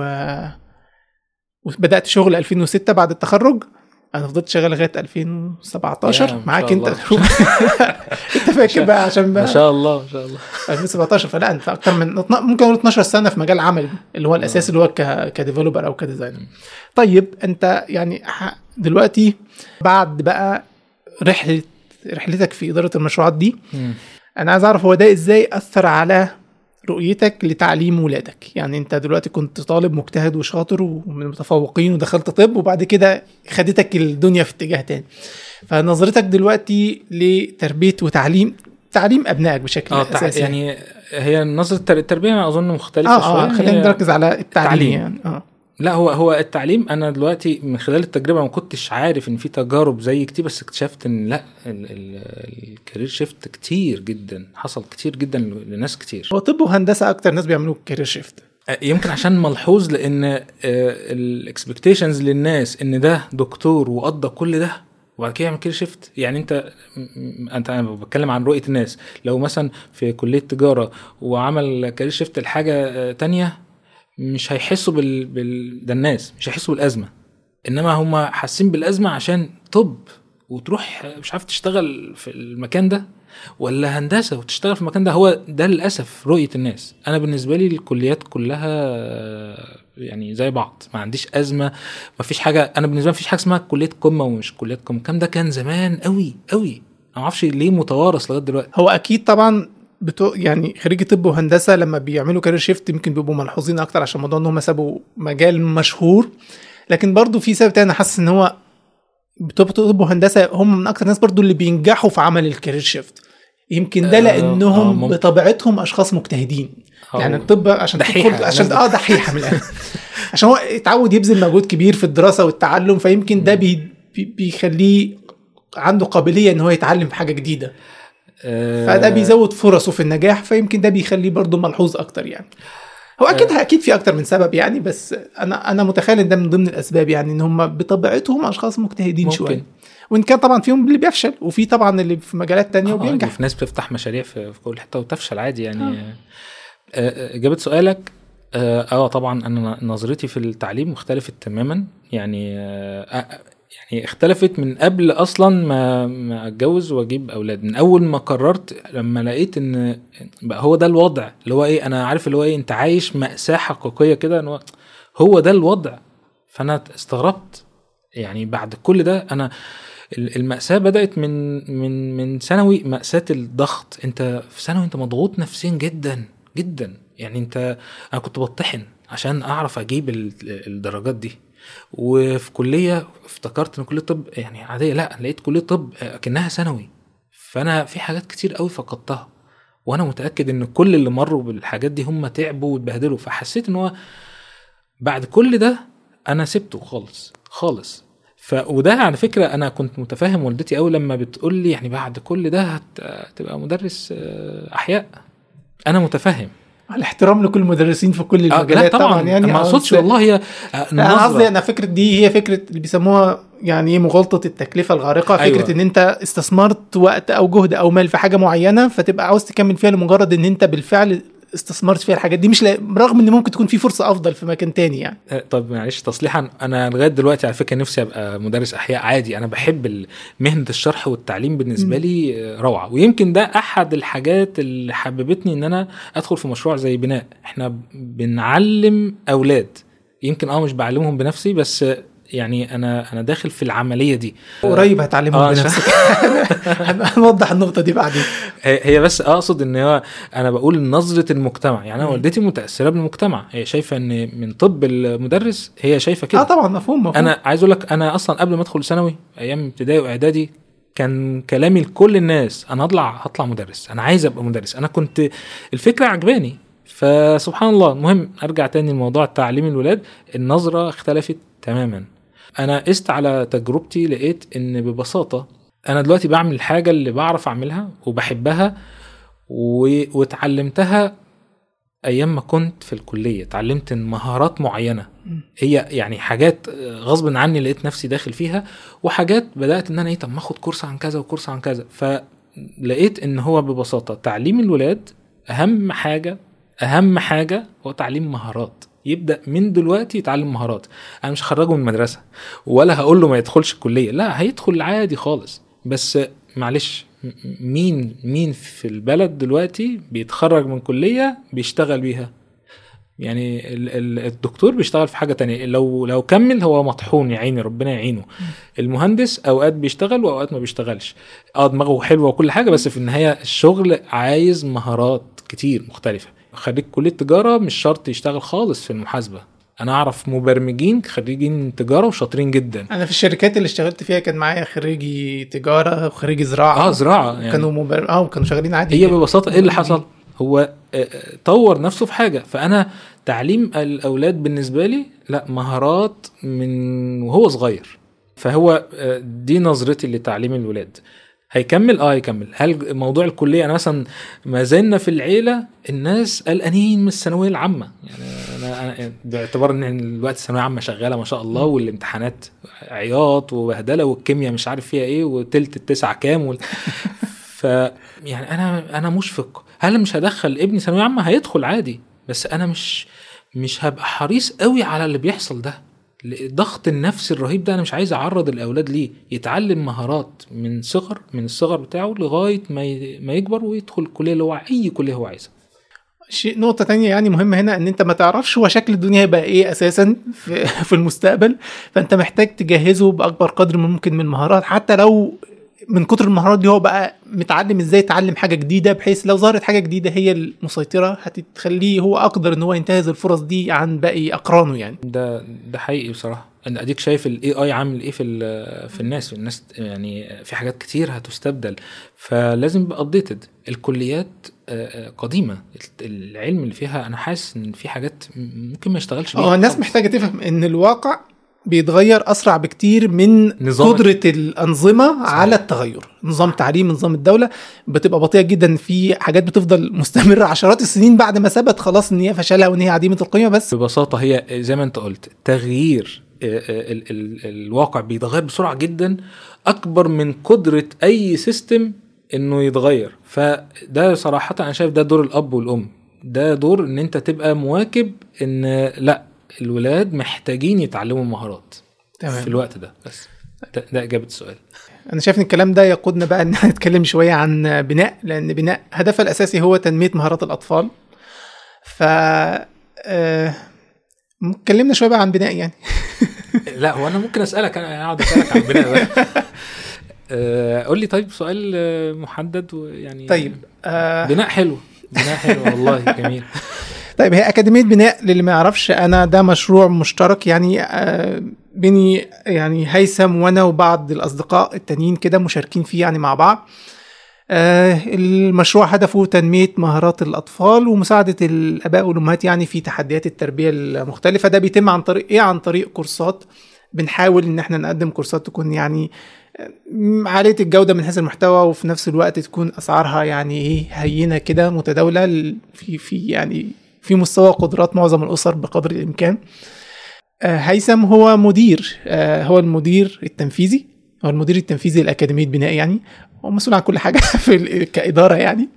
وبدات شغل 2006 بعد التخرج انا فضلت شغال لغايه 2017 يا، ما معاك شاء انت الله. انت فاكر بقى عشان ما بقى شاء الله ما شاء الله 2017 فلا انت اكتر من اتنا- ممكن اقول 12 سنه في مجال عملي اللي هو الاساسي اللي هو ك كديفلوبر او كديزاينر طيب انت يعني ح- دلوقتي بعد بقى رحله رحلتك في اداره المشروعات دي مم. انا عايز اعرف هو ده ازاي اثر على رؤيتك لتعليم ولادك يعني انت دلوقتي كنت طالب مجتهد وشاطر ومن المتفوقين ودخلت طب وبعد كده خدتك الدنيا في اتجاه تاني فنظرتك دلوقتي لتربيه وتعليم تعليم ابنائك بشكل اه تع- اساسي يعني هي نظره التر- التربيه انا اظن مختلفه اه اه شويه خلينا هي- نركز على التعليم التعليم. يعني اه لا هو هو التعليم انا دلوقتي من خلال التجربه ما كنتش عارف ان في تجارب زي كتير بس اكتشفت ان لا ال- ال- الكارير شيفت كتير جدا حصل كتير جدا لناس كتير هو طب وهندسه اكتر ناس بيعملوا كارير شيفت آه، يمكن عشان ملحوظ لان الاكسبكتيشنز للناس ان ده دكتور وقضى كل ده وبعد كده يعمل كارير شيفت يعني انت م- م- انت انا بتكلم عن رؤيه الناس لو مثلا في كليه تجاره وعمل كارير شيفت لحاجه آه، تانية مش هيحسوا بال... بال... ده الناس مش هيحسوا بالازمه انما هم حاسين بالازمه عشان طب وتروح مش عارف تشتغل في المكان ده ولا هندسه وتشتغل في المكان ده هو ده للاسف رؤيه الناس انا بالنسبه لي الكليات كلها آه، يعني زي بعض ما عنديش ازمه ما فيش حاجه انا بالنسبه لي ما فيش حاجه اسمها كليه قمه ومش كليه قمه الكلام ده كان زمان قوي قوي انا ما اعرفش ليه متوارث لغايه دلوقتي هو اكيد طبعا بتو يعني خريجي طب وهندسه لما بيعملوا كارير شيفت يمكن بيبقوا ملحوظين اكتر عشان موضوع ان هم سابوا مجال مشهور لكن برضو في سبب تاني أنا حاسس ان هو بتوع طب وهندسه هم من اكتر الناس برضو اللي بينجحوا في عمل الكارير شيفت يمكن ده آه، لانهم آه، ممكن. بطبيعتهم اشخاص مجتهدين أو يعني الطب عشان دحيحة. تدخل عشان لازم- اه دحيحه من الاخر عشان هو اتعود يبذل مجهود كبير في الدراسه والتعلم فيمكن ده بي بي- بيخليه عنده قابليه ان هو يتعلم في حاجه جديده آه، فده بيزود فرصه في النجاح فيمكن ده بيخليه برضه ملحوظ اكتر يعني هو اكيد اكيد في اكتر من سبب يعني بس انا انا متخيل ان ده من ضمن الاسباب يعني ان هم بطبيعتهم اشخاص مجتهدين ممكن. شويه وان كان طبعا فيهم اللي بيفشل وفي طبعا اللي في مجالات تانية آه، وبينجح في ناس بتفتح مشاريع في, في كل حته وتفشل عادي يعني آه. آه، اجابه سؤالك اه آه، طبعا انا نظرتي في التعليم مختلفت تماما يعني آه آه، يعني اختلفت من قبل اصلا ما ما اتجوز واجيب اولاد من اول ما قررت لما لقيت ان بقى هو ده الوضع اللي هو ايه انا عارف اللي هو ايه انت عايش مأساة حقيقيه كده ان هو هو ده الوضع فانا استغربت يعني بعد كل ده انا ال- المأساة بدأت من من من ثانوي مأساة الضغط انت في ثانوي انت مضغوط نفسيا جدا جدا يعني انت انا كنت بطحن عشان اعرف اجيب ال- الدرجات دي وفي كلية افتكرت ان كلية طب يعني عادية لا لقيت كلية طب كأنها ثانوي فانا في حاجات كتير قوي فقدتها وانا متأكد ان كل اللي مروا بالحاجات دي هم تعبوا واتبهدلوا فحسيت ان هو بعد كل ده انا سبته خالص خالص ف وده على فكره انا كنت متفاهم والدتي قوي لما بتقول لي يعني بعد كل ده هت- هتبقى مدرس آه، احياء انا متفهم الاحترام لكل المدرسين في كل آه، لا المجالات طبعا, طبعا يعني ما آه، اقصدش بس- والله هي آه، لا، انا النظرة. قصدي انا فكره دي هي فكره اللي بيسموها يعني ايه مغالطه التكلفه الغارقه أيوة. فكره ان انت استثمرت وقت او جهد او مال في حاجه معينه فتبقى عاوز تكمل فيها لمجرد ان انت بالفعل استثمرت فيها الحاجات دي مش لا... رغم ان ممكن تكون في فرصه افضل في مكان تاني يعني آه، طب معلش تصليحا انا لغايه دلوقتي على فكره نفسي ابقى مدرس احياء عادي انا بحب ال- مهنه الشرح والتعليم بالنسبه مم. لي آه، روعه ويمكن ده احد الحاجات اللي حببتني ان انا ادخل في مشروع زي بناء احنا بنعلم اولاد يمكن اه مش بعلمهم بنفسي بس آه، يعني انا انا داخل في العمليه دي قريب هتعلمهم آه، بنفسك هنوضح النقطه دي بعدين هي هي بس اقصد ان هو انا بقول نظره المجتمع يعني انا مم. والدتي متاثره بالمجتمع هي شايفه ان من طب المدرس هي شايفه كده اه طبعا مفهوم مفهوم انا عايز اقول لك انا اصلا قبل ما ادخل ثانوي ايام ابتدائي واعدادي كان كلامي لكل الناس انا هطلع هطلع مدرس انا عايز ابقى مدرس انا كنت الفكره عجباني فسبحان الله المهم ارجع تاني لموضوع تعليم الولاد النظره اختلفت تماما انا قست على تجربتي لقيت ان ببساطه انا دلوقتي بعمل الحاجه اللي بعرف اعملها وبحبها و... واتعلمتها ايام ما كنت في الكليه اتعلمت مهارات معينه هي يعني حاجات غصب عني لقيت نفسي داخل فيها وحاجات بدات ان انا ايه طب ما اخد كورس عن كذا وكورس عن كذا فلقيت ان هو ببساطه تعليم الولاد اهم حاجه اهم حاجه هو تعليم مهارات يبدا من دلوقتي يتعلم مهارات انا مش هخرجه من المدرسه ولا هقول له ما يدخلش الكليه لا هيدخل عادي خالص بس معلش م- مين مين في البلد دلوقتي بيتخرج من كليه بيشتغل بيها يعني ال- ال- الدكتور بيشتغل في حاجه تانية لو لو كمل هو مطحون يا عيني ربنا يعينه المهندس اوقات بيشتغل واوقات ما بيشتغلش اه دماغه حلوه وكل حاجه بس في النهايه الشغل عايز مهارات كتير مختلفه خريج كليه تجاره مش شرط يشتغل خالص في المحاسبه انا اعرف مبرمجين خريجين تجاره وشاطرين جدا انا في الشركات اللي اشتغلت فيها كان معايا خريجي تجاره وخريجي زراعه اه زراعه يعني كانوا مبر... اه كانوا شغالين عادي هي ببساطه ايه اللي حصل هو آه، آه، طور نفسه في حاجه فانا تعليم الاولاد بالنسبه لي لا مهارات من وهو صغير فهو آه، دي نظرتي لتعليم الولاد هيكمل اه هيكمل هل موضوع الكليه انا مثلا ما زلنا في العيله الناس قلقانين من الثانويه العامه يعني انا انا باعتبار ان الوقت الثانويه العامه شغاله ما شاء الله والامتحانات عياط وبهدله والكيمياء مش عارف فيها ايه وتلت التسعه كام وال... ف يعني انا انا مشفق هل مش هدخل ابني ثانويه عامه هيدخل عادي بس انا مش مش هبقى حريص قوي على اللي بيحصل ده الضغط النفسي الرهيب ده انا مش عايز اعرض الاولاد ليه يتعلم مهارات من صغر من الصغر بتاعه لغايه ما ي- ما يكبر ويدخل الكليه اللي هو اي كليه هو عايزها شيء نقطة تانية يعني مهمة هنا ان انت ما تعرفش هو شكل الدنيا هيبقى ايه اساسا في, في المستقبل فانت محتاج تجهزه باكبر قدر ممكن من المهارات حتى لو من كتر المهارات دي هو بقى متعلم ازاي يتعلم حاجه جديده بحيث لو ظهرت حاجه جديده هي المسيطره هتخليه هو اقدر ان هو ينتهز الفرص دي عن باقي اقرانه يعني ده ده حقيقي بصراحه ان اديك شايف الاي اي عامل ايه في ال- في الناس الناس يعني في حاجات كتير هتستبدل فلازم يبقى ابديتد الكليات آه، آه، قديمه العلم اللي فيها انا حاسس ان في حاجات ممكن ما يشتغلش بيها اه الناس خالص. محتاجه تفهم ان الواقع بيتغير اسرع بكتير من نظام- قدره الانظمه على التغير نظام تعليم نظام الدوله بتبقى بطيئه جدا في حاجات بتفضل مستمره عشرات السنين بعد ما ثبت خلاص ان هي فشلها وان هي عديمه القيمه بس ببساطه هي زي ما انت قلت تغيير آه، آه، ال- ال- الواقع بيتغير بسرعه جدا اكبر من قدره اي سيستم انه يتغير فده صراحه انا شايف ده دور الاب والام ده دور ان انت تبقى مواكب ان لا الولاد محتاجين يتعلموا مهارات تمام. في الوقت ده بس ده, ده اجابه السؤال انا شايف ان الكلام ده يقودنا بقى ان احنا نتكلم شويه عن بناء لان بناء هدفها الاساسي هو تنميه مهارات الاطفال ف آه، اتكلمنا شويه بقى عن بناء يعني لا هو انا ممكن اسالك انا اقعد اسالك عن البناء ده آه، قول لي طيب سؤال آه، محدد ويعني طيب آه بناء حلو بناء حلو والله جميل طيب هي أكاديمية بناء للي ما يعرفش أنا ده مشروع مشترك يعني آه، بيني يعني هيثم وأنا وبعض الأصدقاء التانيين كده مشاركين فيه يعني مع بعض آه، المشروع هدفه تنمية مهارات الأطفال ومساعدة الآباء والأمهات يعني في تحديات التربية المختلفة ده بيتم عن طريق إيه عن طريق كورسات بنحاول إن احنا نقدم كورسات تكون يعني آه، عالية الجودة من حيث المحتوى وفي نفس الوقت تكون أسعارها يعني إيه هينة كده متداولة ل- في في يعني في مستوى قدرات معظم الأسر بقدر الإمكان آه، هيثم هو مدير آه، هو المدير التنفيذي هو المدير التنفيذي لأكاديمية بناء يعني هو مسؤول عن كل حاجة في ال- كإدارة يعني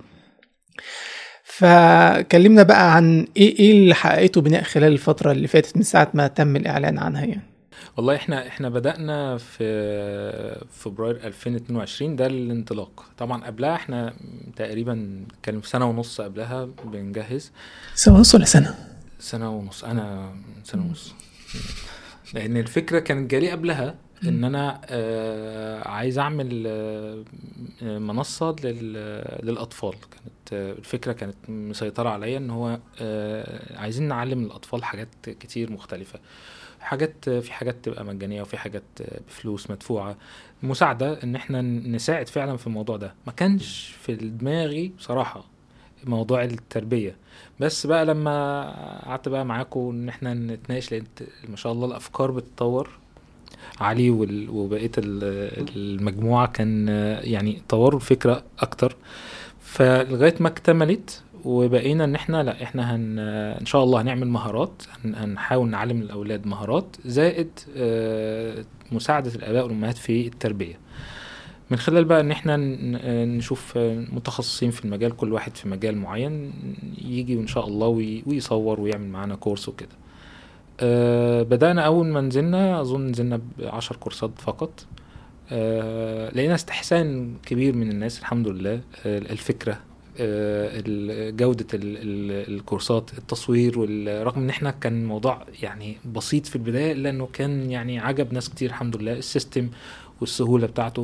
فكلمنا بقى عن ايه ايه اللي حققته بناء خلال الفترة اللي فاتت من ساعة ما تم الإعلان عنها يعني والله احنا احنا بدأنا في فبراير 2022 ده الانطلاق طبعا قبلها احنا تقريبا كان في سنة ونص قبلها بنجهز سنة ونص ولا سنة؟ سنة ونص انا سنة ونص لان الفكرة كانت جالي قبلها ان انا آه، عايز اعمل آه، منصة لل- للاطفال كانت آه، الفكرة كانت مسيطرة عليا ان هو آه، عايزين نعلم الاطفال حاجات كتير مختلفة حاجات في حاجات تبقى مجانيه وفي حاجات بفلوس مدفوعه مساعده ان احنا نساعد فعلا في الموضوع ده ما كانش في دماغي بصراحه موضوع التربيه بس بقى لما قعدت بقى معاكم ان احنا نتناقش لقيت ما شاء الله الافكار بتتطور علي وال- وبقيه ال- المجموعه كان يعني طوروا الفكره اكتر فلغايه ما اكتملت وبقينا ان احنا لا احنا هن ان شاء الله هنعمل مهارات هن- هنحاول نعلم الاولاد مهارات زائد آه، مساعده الاباء والامهات في التربيه من خلال بقى ان احنا ن- آه، نشوف آه، متخصصين في المجال كل واحد في مجال معين يجي ان شاء الله وي- ويصور ويعمل معانا كورس وكده آه، بدأنا أول ما نزلنا أظن نزلنا بعشر كورسات فقط آه، لقينا استحسان كبير من الناس الحمد لله آه، الفكرة آه، ال- جودة ال- ال- الكورسات التصوير وال- رغم ان احنا كان الموضوع يعني بسيط في البداية الا انه كان يعني عجب ناس كتير الحمد لله السيستم والسهولة بتاعته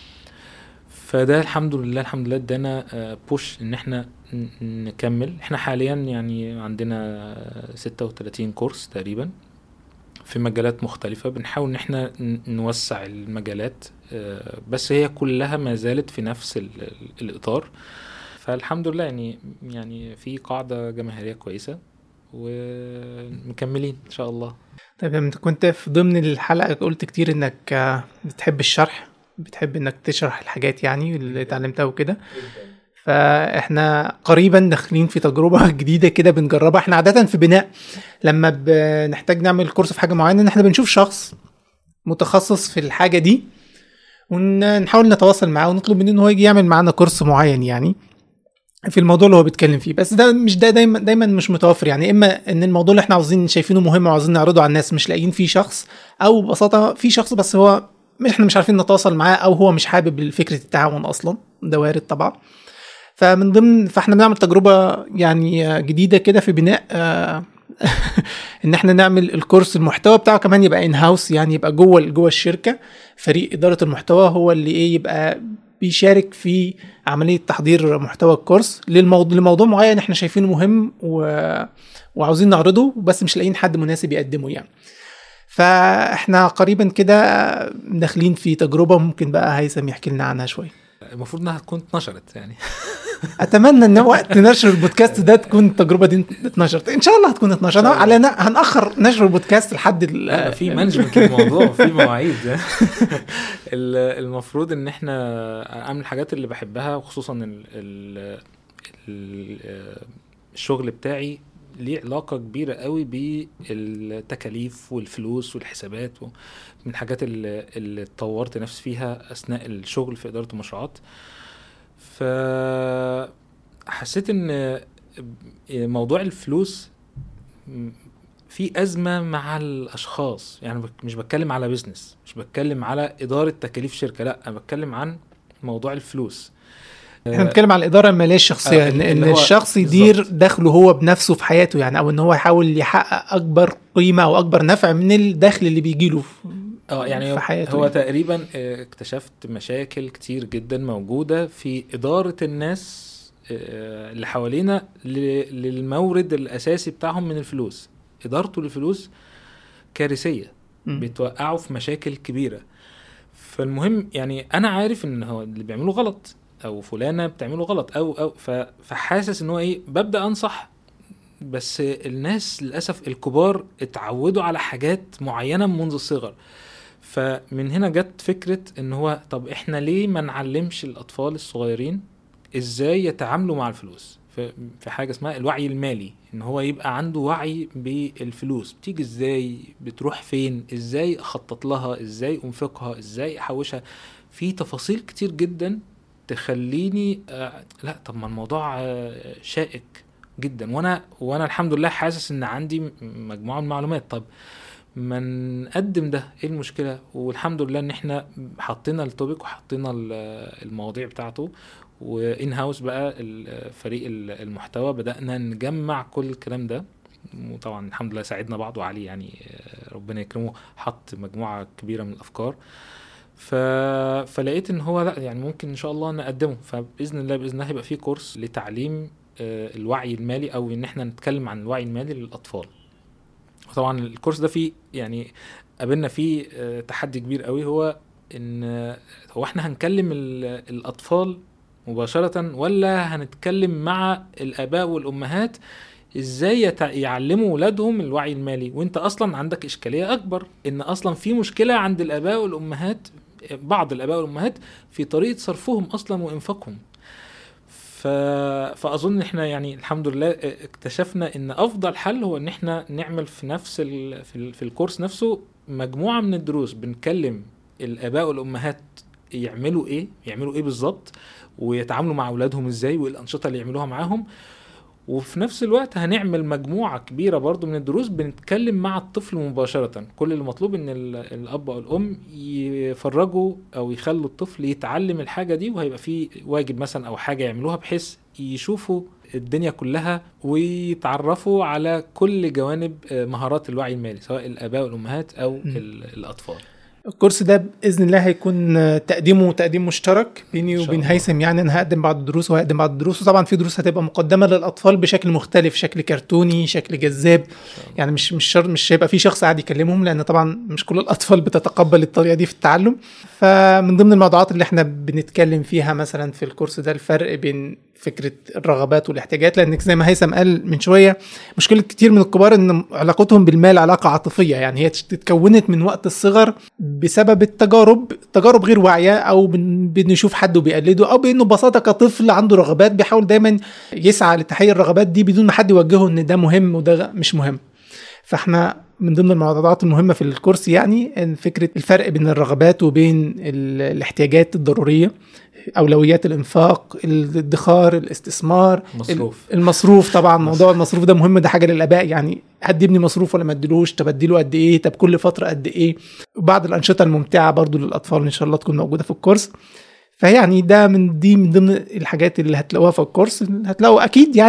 فده الحمد لله الحمد لله ادانا بوش ان احنا ن- نكمل احنا حاليا يعني عندنا آه، 36 كورس تقريبا في مجالات مختلفة بنحاول ان احنا ن- نوسع المجالات آه، بس هي كلها ما زالت في نفس ال- ال- الاطار فالحمد لله يعني يعني في قاعدة جماهيرية كويسة ومكملين ان شاء الله طيب انت كنت في ضمن الحلقة قلت كتير انك آه، بتحب الشرح بتحب انك تشرح الحاجات يعني اللي اتعلمتها وكده فاحنا قريبا داخلين في تجربة جديدة كده بنجربها احنا عادة في بناء لما بنحتاج نعمل كورس في حاجة معينة ان احنا بنشوف شخص متخصص في الحاجة دي ونحاول نتواصل معاه ونطلب منه ان هو يجي يعمل معانا كورس معين يعني في الموضوع اللي هو بيتكلم فيه بس ده مش ده دايما دايما مش متوفر يعني اما ان الموضوع اللي احنا عاوزين شايفينه مهم وعاوزين نعرضه على الناس مش لاقيين فيه شخص او ببساطه في شخص بس هو مش احنا مش عارفين نتواصل معاه او هو مش حابب فكره التعاون اصلا ده وارد طبعا فمن ضمن فاحنا بنعمل تجربه يعني جديده كده في بناء آه، ان احنا نعمل الكورس المحتوى بتاعه كمان يبقى ان هاوس يعني يبقى جوه جوه الشركه فريق اداره المحتوى هو اللي ايه يبقى بيشارك في عمليه تحضير محتوى الكورس للموضوع لموضوع معين احنا شايفينه مهم و... وعاوزين نعرضه بس مش لاقيين حد مناسب يقدمه يعني فاحنا قريبا كده داخلين في تجربه ممكن بقى هيثم يحكي لنا عنها شويه المفروض انها تكون اتنشرت يعني اتمنى ان وقت نشر البودكاست ده تكون التجربه دي اتنشرت ان شاء الله هتكون اتنشرت على هنأخر نشر البودكاست لحد في مانجمنت للموضوع في مواعيد المفروض ان احنا اعمل الحاجات اللي بحبها وخصوصا ال ال الشغل بتاعي ليه علاقة كبيرة قوي بالتكاليف والفلوس والحسابات من الحاجات اللي, اللي طورت نفسي فيها أثناء الشغل في إدارة المشروعات فحسيت ان موضوع الفلوس في ازمه مع الاشخاص يعني مش بتكلم على بيزنس مش بتكلم على اداره تكاليف شركه لا انا بتكلم عن موضوع الفلوس احنا بنتكلم على الاداره الماليه الشخصيه ان, إن الشخص يدير بالزبط. دخله هو بنفسه في حياته يعني او ان هو يحاول يحقق اكبر قيمه او اكبر نفع من الدخل اللي بيجي له اه يعني في حياته هو يعني. تقريبا اكتشفت مشاكل كتير جدا موجوده في اداره الناس اللي حوالينا للمورد الاساسي بتاعهم من الفلوس ادارته للفلوس كارثيه بتوقعه في مشاكل كبيره فالمهم يعني انا عارف ان هو اللي بيعمله غلط او فلانه بتعمله غلط او او فحاسس ان هو ايه ببدا انصح بس الناس للاسف الكبار اتعودوا على حاجات معينه منذ الصغر فمن هنا جت فكره ان هو طب احنا ليه ما نعلمش الاطفال الصغيرين ازاي يتعاملوا مع الفلوس في حاجه اسمها الوعي المالي ان هو يبقى عنده وعي بالفلوس بتيجي ازاي بتروح فين ازاي اخطط لها ازاي انفقها ازاي احوشها في تفاصيل كتير جدا تخليني آه لا طب ما الموضوع آه شائك جدا وانا وانا الحمد لله حاسس ان عندي مجموعه من المعلومات طب ما نقدم ده ايه المشكله والحمد لله ان احنا حطينا التوبيك وحطينا المواضيع بتاعته وان هاوس بقى فريق المحتوى بدانا نجمع كل الكلام ده وطبعا الحمد لله ساعدنا بعض وعلي يعني ربنا يكرمه حط مجموعه كبيره من الافكار ف... فلقيت ان هو لا يعني ممكن ان شاء الله نقدمه فباذن الله باذن الله هيبقى في كورس لتعليم الوعي المالي او ان احنا نتكلم عن الوعي المالي للاطفال وطبعا الكورس ده فيه يعني قابلنا فيه تحدي كبير قوي هو ان هو احنا هنكلم الاطفال مباشرة ولا هنتكلم مع الاباء والامهات ازاي يعلموا ولادهم الوعي المالي وانت اصلا عندك اشكالية اكبر ان اصلا في مشكلة عند الاباء والامهات بعض الاباء والامهات في طريقة صرفهم اصلا وانفاقهم ف... فاظن احنا يعني الحمد لله اكتشفنا ان افضل حل هو ان احنا نعمل في نفس ال... في, ال... في الكورس نفسه مجموعه من الدروس بنكلم الاباء والامهات يعملوا ايه يعملوا ايه بالظبط ويتعاملوا مع اولادهم ازاي وايه الانشطه اللي يعملوها معاهم وفي نفس الوقت هنعمل مجموعة كبيرة برضو من الدروس بنتكلم مع الطفل مباشرة كل اللي مطلوب ان الاب او الام يفرجوا او يخلوا الطفل يتعلم الحاجة دي وهيبقى في واجب مثلا او حاجة يعملوها بحيث يشوفوا الدنيا كلها ويتعرفوا على كل جوانب مهارات الوعي المالي سواء الاباء والامهات او م. الاطفال الكورس ده باذن الله هيكون تقديمه تقديم مشترك بيني وبين هيثم يعني انا هقدم بعض الدروس وهقدم بعض الدروس وطبعا في دروس هتبقى مقدمه للاطفال بشكل مختلف شكل كرتوني شكل جذاب يعني مش مش شرط مش هيبقى في شخص قاعد يكلمهم لان طبعا مش كل الاطفال بتتقبل الطريقه دي في التعلم فمن ضمن الموضوعات اللي احنا بنتكلم فيها مثلا في الكورس ده الفرق بين فكره الرغبات والاحتياجات لانك زي ما هيثم قال من شويه مشكله كتير من الكبار ان علاقتهم بالمال علاقه عاطفيه يعني هي اتكونت من وقت الصغر بسبب التجارب تجارب غير واعيه او بنشوف حد وبيقلده او بانه ببساطه كطفل عنده رغبات بيحاول دايما يسعى لتحقيق الرغبات دي بدون ما حد يوجهه ان ده مهم وده مش مهم فاحنا من ضمن الموضوعات المهمة في الكورس يعني فكرة الفرق بين الرغبات وبين الاحتياجات الضرورية اولويات الانفاق الادخار الاستثمار مصروف المصروف طبعا موضوع المصروف ده مهم ده حاجه للاباء يعني هدي ابني مصروف ولا ما اديلوش طب اديله قد ايه طب كل فتره قد ايه بعض الانشطه الممتعه برضو للاطفال ان شاء الله تكون موجوده في الكورس فيعني ده من دي من ضمن الحاجات اللي هتلاقوها في الكورس هتلاقوا اكيد يعني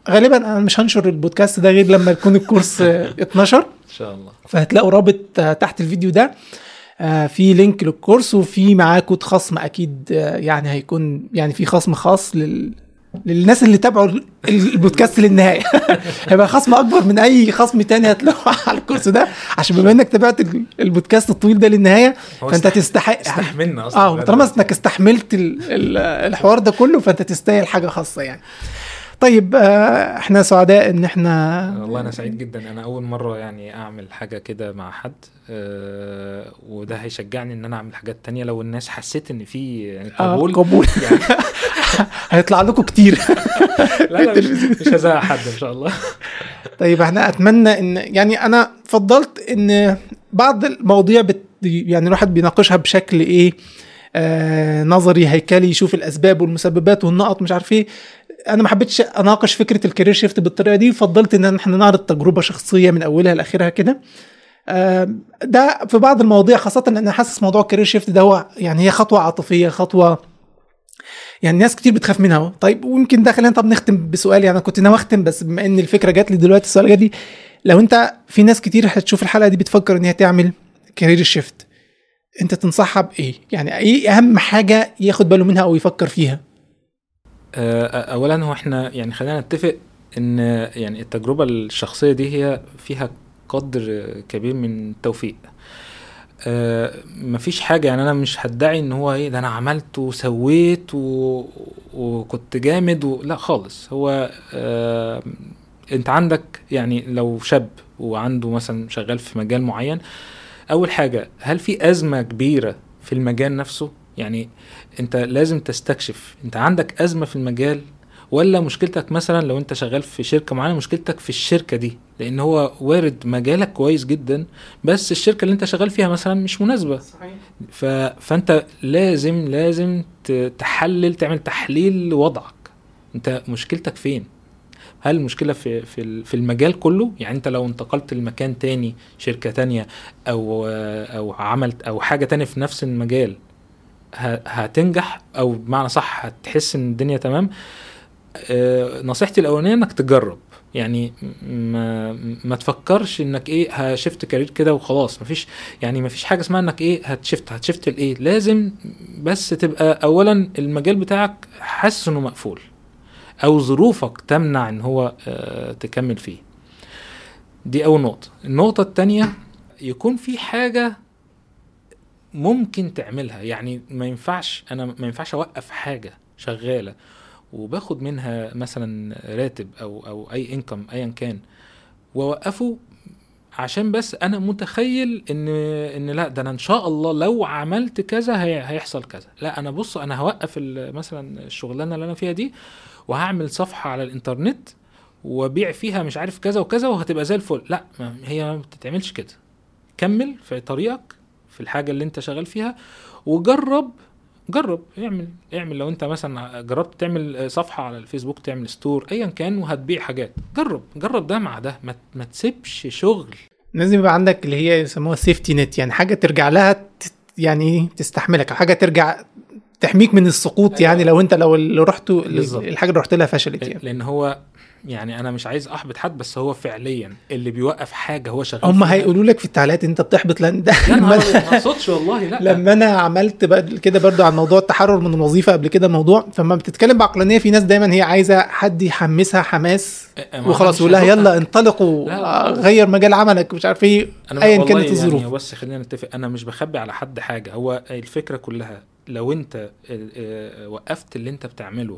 غالبا انا مش هنشر البودكاست ده غير لما يكون الكورس آه، اتنشر ان شاء الله فهتلاقوا رابط آه، تحت الفيديو ده آه، في لينك للكورس وفي معاه كود خصم اكيد آه، يعني هيكون يعني في خصم خاص لل للناس اللي تابعوا ال- البودكاست للنهايه هيبقى خصم اكبر من اي خصم تاني هتلاقوه على الكورس ده عشان بما انك تابعت ال- البودكاست الطويل ده للنهايه هو فانت استح- تستحق استحملنا اصلا اه طالما انك استحملت ال- ال- الحوار ده كله فانت تستاهل حاجه خاصه يعني طيب آه، احنا سعداء ان احنا والله انا سعيد جدا انا اول مره يعني اعمل حاجه كده مع حد أه وده هيشجعني ان انا اعمل حاجات تانية لو الناس حسيت ان في يعني آه، قبول قبول يعني هيطلع لكم كتير لا لا مش, مش هزهق حد ان شاء الله طيب احنا اتمنى ان يعني انا فضلت ان بعض المواضيع بت يعني الواحد بيناقشها بشكل ايه آه نظري هيكلي يشوف الاسباب والمسببات والنقط مش عارف ايه انا ما حبيتش اناقش فكره الكارير شيفت بالطريقه دي فضلت ان احنا نعرض تجربه شخصيه من اولها لاخرها كده آه، ده في بعض المواضيع خاصه ان انا حاسس موضوع الكارير شيفت ده هو يعني هي خطوه عاطفيه خطوه يعني ناس كتير بتخاف منها أهو. طيب ويمكن ده خلينا طب نختم بسؤال يعني انا كنت ناوي اختم بس بما ان الفكره جات لي دلوقتي السؤال جات لي لو انت في ناس كتير هتشوف الحلقه دي بتفكر ان هي تعمل كارير شيفت انت تنصحها بايه يعني ايه اهم حاجه ياخد باله منها او يفكر فيها آه، اولا هو احنا يعني خلينا نتفق ان يعني التجربه الشخصيه دي هي فيها قدر كبير من التوفيق آه، مفيش حاجه يعني انا مش هدعي ان هو ايه ده انا عملت وسويت و... وكنت جامد و... لا خالص هو آه، انت عندك يعني لو شاب وعنده مثلا شغال في مجال معين اول حاجه هل في ازمه كبيره في المجال نفسه يعني انت لازم تستكشف انت عندك ازمه في المجال ولا مشكلتك مثلا لو انت شغال في شركه معينه مشكلتك في الشركه دي لان هو وارد مجالك كويس جدا بس الشركه اللي انت شغال فيها مثلا مش مناسبه صحيح ف... فانت لازم لازم ت- تحلل تعمل تحليل لوضعك انت مشكلتك فين هل المشكلة في في ال- في المجال كله يعني انت لو انتقلت لمكان تاني شركة تانية او او عملت او حاجة تانية في نفس المجال ه- هتنجح او بمعنى صح هتحس ان الدنيا تمام آه، نصيحتي الاولانيه انك تجرب يعني ما ما تفكرش انك ايه هشفت كارير كده وخلاص مفيش يعني مفيش حاجه اسمها انك ايه هتشفت هتشفت لايه لازم بس تبقى اولا المجال بتاعك حاسس انه مقفول او ظروفك تمنع ان هو آه، تكمل فيه دي اول نقطه النقطه التانية يكون في حاجه ممكن تعملها يعني ما ينفعش انا ما ينفعش اوقف حاجه شغاله وباخد منها مثلا راتب او او اي انكم ايا كان واوقفه عشان بس انا متخيل ان ان لا ده انا ان شاء الله لو عملت كذا هي هيحصل كذا لا انا بص انا هوقف ال- مثلا الشغلانه اللي انا فيها دي وهعمل صفحه على الانترنت وابيع فيها مش عارف كذا وكذا وهتبقى زي الفل لا ما هي ما بتتعملش كده كمل في طريقك في الحاجه اللي انت شغال فيها وجرب جرب اعمل اعمل لو انت مثلا جربت تعمل صفحه على الفيسبوك تعمل ستور ايا كان وهتبيع حاجات جرب جرب ده مع ده ما, ما تسيبش شغل لازم يبقى عندك اللي هي يسموها سيفتي نت يعني حاجه ترجع لها ت- يعني ايه تستحملك او حاجه ترجع تحميك من السقوط أيوة. يعني لو انت لو اللي رحته بالظبط. الحاجه اللي رحت لها فشلت يعني لان هو يعني انا مش عايز احبط حد بس هو فعليا اللي بيوقف حاجه هو شغال هم فيها- هيقولوا لك في التعليقات انت بتحبط لان ده لا لما ما ما اقصدش والله لا لما انا عملت بقى كده برضو عن موضوع التحرر من الوظيفه قبل كده موضوع فلما بتتكلم بعقلانيه في ناس دايما هي عايزه حد يحمسها حماس ما وخلاص مش يقول لها هزقك. يلا انطلقوا لا، آه، لا. غير مجال عملك مش عارف ايه انا ايا والله كانت الظروف يعني بس خلينا نتفق انا مش بخبي على حد حاجه هو الفكره كلها لو انت آه، آه، وقفت اللي انت بتعمله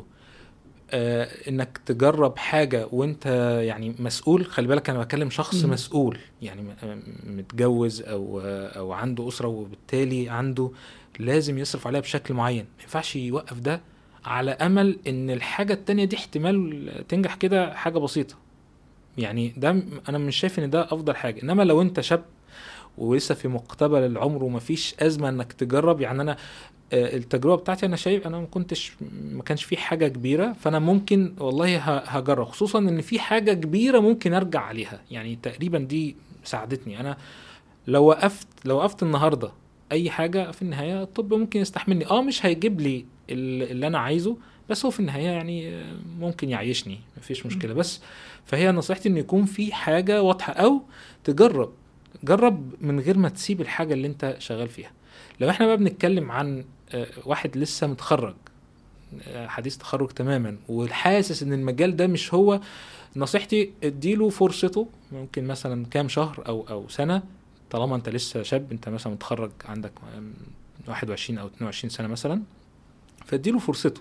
آه، انك تجرب حاجه وانت يعني مسؤول خلي بالك انا بكلم شخص مم. مسؤول يعني م- آه، متجوز او آه، او عنده اسره وبالتالي عنده لازم يصرف عليها بشكل معين ما ينفعش يوقف ده على امل ان الحاجه التانية دي احتمال تنجح كده حاجه بسيطه يعني ده م- انا مش شايف ان ده افضل حاجه انما لو انت شاب ولسه في مقتبل العمر ومفيش ازمه انك تجرب يعني انا آه، التجربه بتاعتي انا شايف انا ما كنتش ما كانش في حاجه كبيره فانا ممكن والله ه- هجرب خصوصا ان في حاجه كبيره ممكن ارجع عليها يعني تقريبا دي ساعدتني انا لو وقفت لو وقفت النهارده اي حاجه في النهايه الطب ممكن يستحملني اه مش هيجيب لي ال- اللي انا عايزه بس هو في النهايه يعني آه، ممكن يعيشني مفيش مشكله بس فهي نصيحتي ان يكون في حاجه واضحه او تجرب جرب من غير ما تسيب الحاجه اللي انت شغال فيها لو احنا بقى بنتكلم عن آه، واحد لسه متخرج آه، حديث تخرج تماما وحاسس ان المجال ده مش هو نصيحتي اديله فرصته ممكن مثلا كام شهر او او سنه طالما انت لسه شاب انت مثلا متخرج عندك آم، 21 او 22 سنه مثلا فاديله فرصته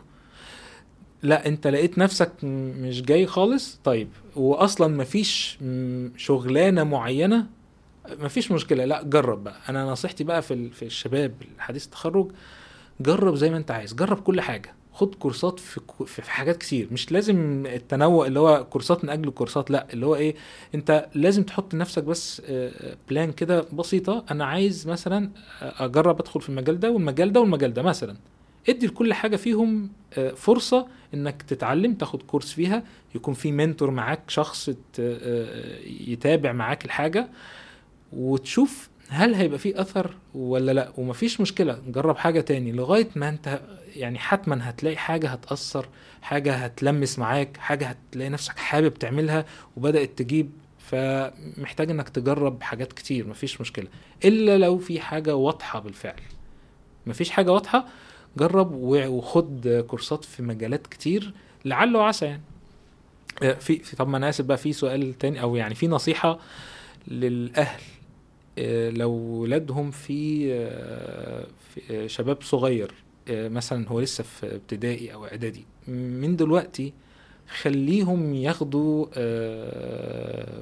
لا انت لقيت نفسك م- مش جاي خالص طيب واصلا مفيش م- شغلانه معينه مفيش مشكله لا جرب بقى انا نصيحتي بقى في ال- في الشباب حديث التخرج جرب زي ما انت عايز جرب كل حاجه خد كورسات في كو- في في حاجات كتير مش لازم التنوع اللي هو كورسات من اجل الكورسات لا اللي هو ايه انت لازم تحط لنفسك بس آه، بلان كده بسيطه انا عايز مثلا اجرب ادخل في المجال ده والمجال ده والمجال ده مثلا ادي لكل حاجه فيهم آه، فرصه انك تتعلم تاخد كورس فيها يكون في منتور معاك شخص ت- آه، يتابع معاك الحاجه وتشوف هل هيبقى فيه اثر ولا لا ومفيش مشكله جرب حاجه تاني لغايه ما انت يعني حتما هتلاقي حاجه هتاثر حاجه هتلمس معاك حاجه هتلاقي نفسك حابب تعملها وبدات تجيب فمحتاج انك تجرب حاجات كتير مفيش مشكله الا لو في حاجه واضحه بالفعل مفيش حاجه واضحه جرب و- وخد كورسات في مجالات كتير لعل وعسى يعني آه، في في طب ما انا اسف بقى في سؤال تاني او يعني في نصيحه للاهل آه، لو ولادهم في آه، في- آه، شباب صغير آه، مثلا هو لسه في ابتدائي او اعدادي من دلوقتي خليهم ياخدوا آه،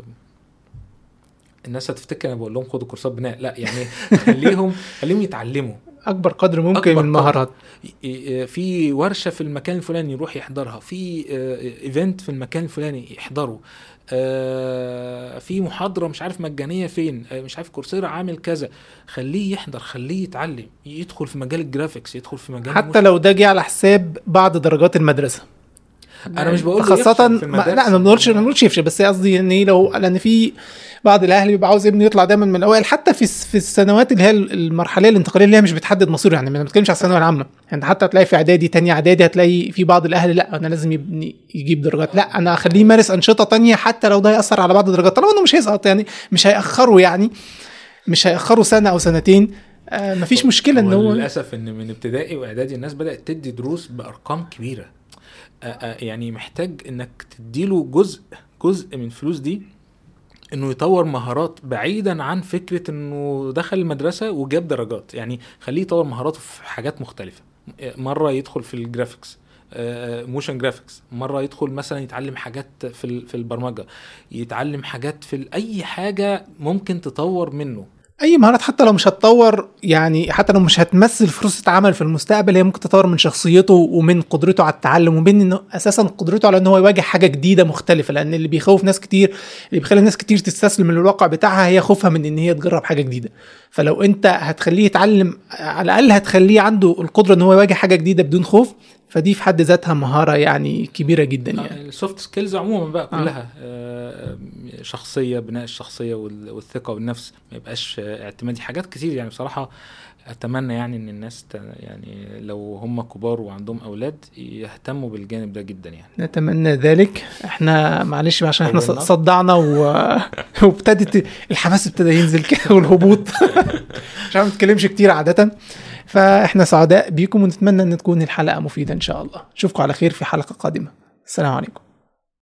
الناس هتفتكر انا بقول لهم خدوا كورسات بناء لا يعني خليهم خليهم يتعلموا اكبر قدر ممكن أكبر من قدر. المهارات ي- في ورشه في المكان الفلاني يروح يحضرها في ايفنت في المكان الفلاني يحضره آه، في محاضره مش عارف مجانيه فين آه، مش عارف كورسيرا عامل كذا خليه يحضر خليه يتعلم يدخل في مجال الجرافيكس يدخل في مجال حتى لو ده جه على حساب بعض درجات المدرسه انا مش بقول له خاصة يفشل في ما المدارس. لا انا ما بنقولش ما بنقولش يفشل بس قصدي ان إيه لو لان في بعض الاهل بيبقى عاوز ابنه يطلع دايما من الاوائل حتى في الس- في السنوات اللي هي المرحليه الانتقاليه اللي هي مش بتحدد مصيره يعني ما بنتكلمش على الثانويه العامه يعني حتى هتلاقي في اعدادي تانية اعدادي هتلاقي في بعض الاهل لا انا لازم يبني يجيب درجات لا انا اخليه يمارس انشطه تانية حتى لو ده ياثر على بعض الدرجات طالما انه مش هيسقط يعني مش هياخره يعني مش هياخره سنه او سنتين آه مفيش مشكله ان هو للاسف ان من ابتدائي واعدادي الناس بدات تدي دروس بارقام كبيره آه، آه، يعني محتاج انك تديله جزء جزء من الفلوس دي انه يطور مهارات بعيدا عن فكره انه دخل المدرسه وجاب درجات يعني خليه يطور مهاراته في حاجات مختلفه آه، مره يدخل في الجرافيكس موشن جرافيكس مره يدخل مثلا يتعلم حاجات في ال- في البرمجه يتعلم حاجات في ال- اي حاجه ممكن تطور منه اي مهارات حتى لو مش هتطور يعني حتى لو مش هتمثل فرصه عمل في المستقبل هي ممكن تطور من شخصيته ومن قدرته على التعلم ومن انه اساسا قدرته على ان هو يواجه حاجه جديده مختلفه لان اللي بيخوف ناس كتير اللي بيخلي ناس كتير تستسلم للواقع بتاعها هي خوفها من ان هي تجرب حاجه جديده فلو انت هتخليه يتعلم على الاقل هتخليه عنده القدره ان هو يواجه حاجه جديده بدون خوف فدي في حد ذاتها مهاره يعني كبيره جدا يعني السوفت سكيلز عموما بقى كلها آه. شخصيه بناء الشخصيه وال- والثقه بالنفس ما يبقاش آه، اعتمادي حاجات كتير يعني بصراحه اتمنى يعني ان الناس ت- يعني لو هم كبار وعندهم اولاد يهتموا بالجانب ده جدا يعني نتمنى ذلك احنا معلش بقى عشان احنا طولنا. صدعنا و... وابتدت الحماس ابتدى ينزل كده والهبوط عشان ما نتكلمش كتير عادة فاحنا سعداء بيكم ونتمنى ان تكون الحلقة مفيدة ان شاء الله اشوفكم على خير في حلقة قادمة السلام عليكم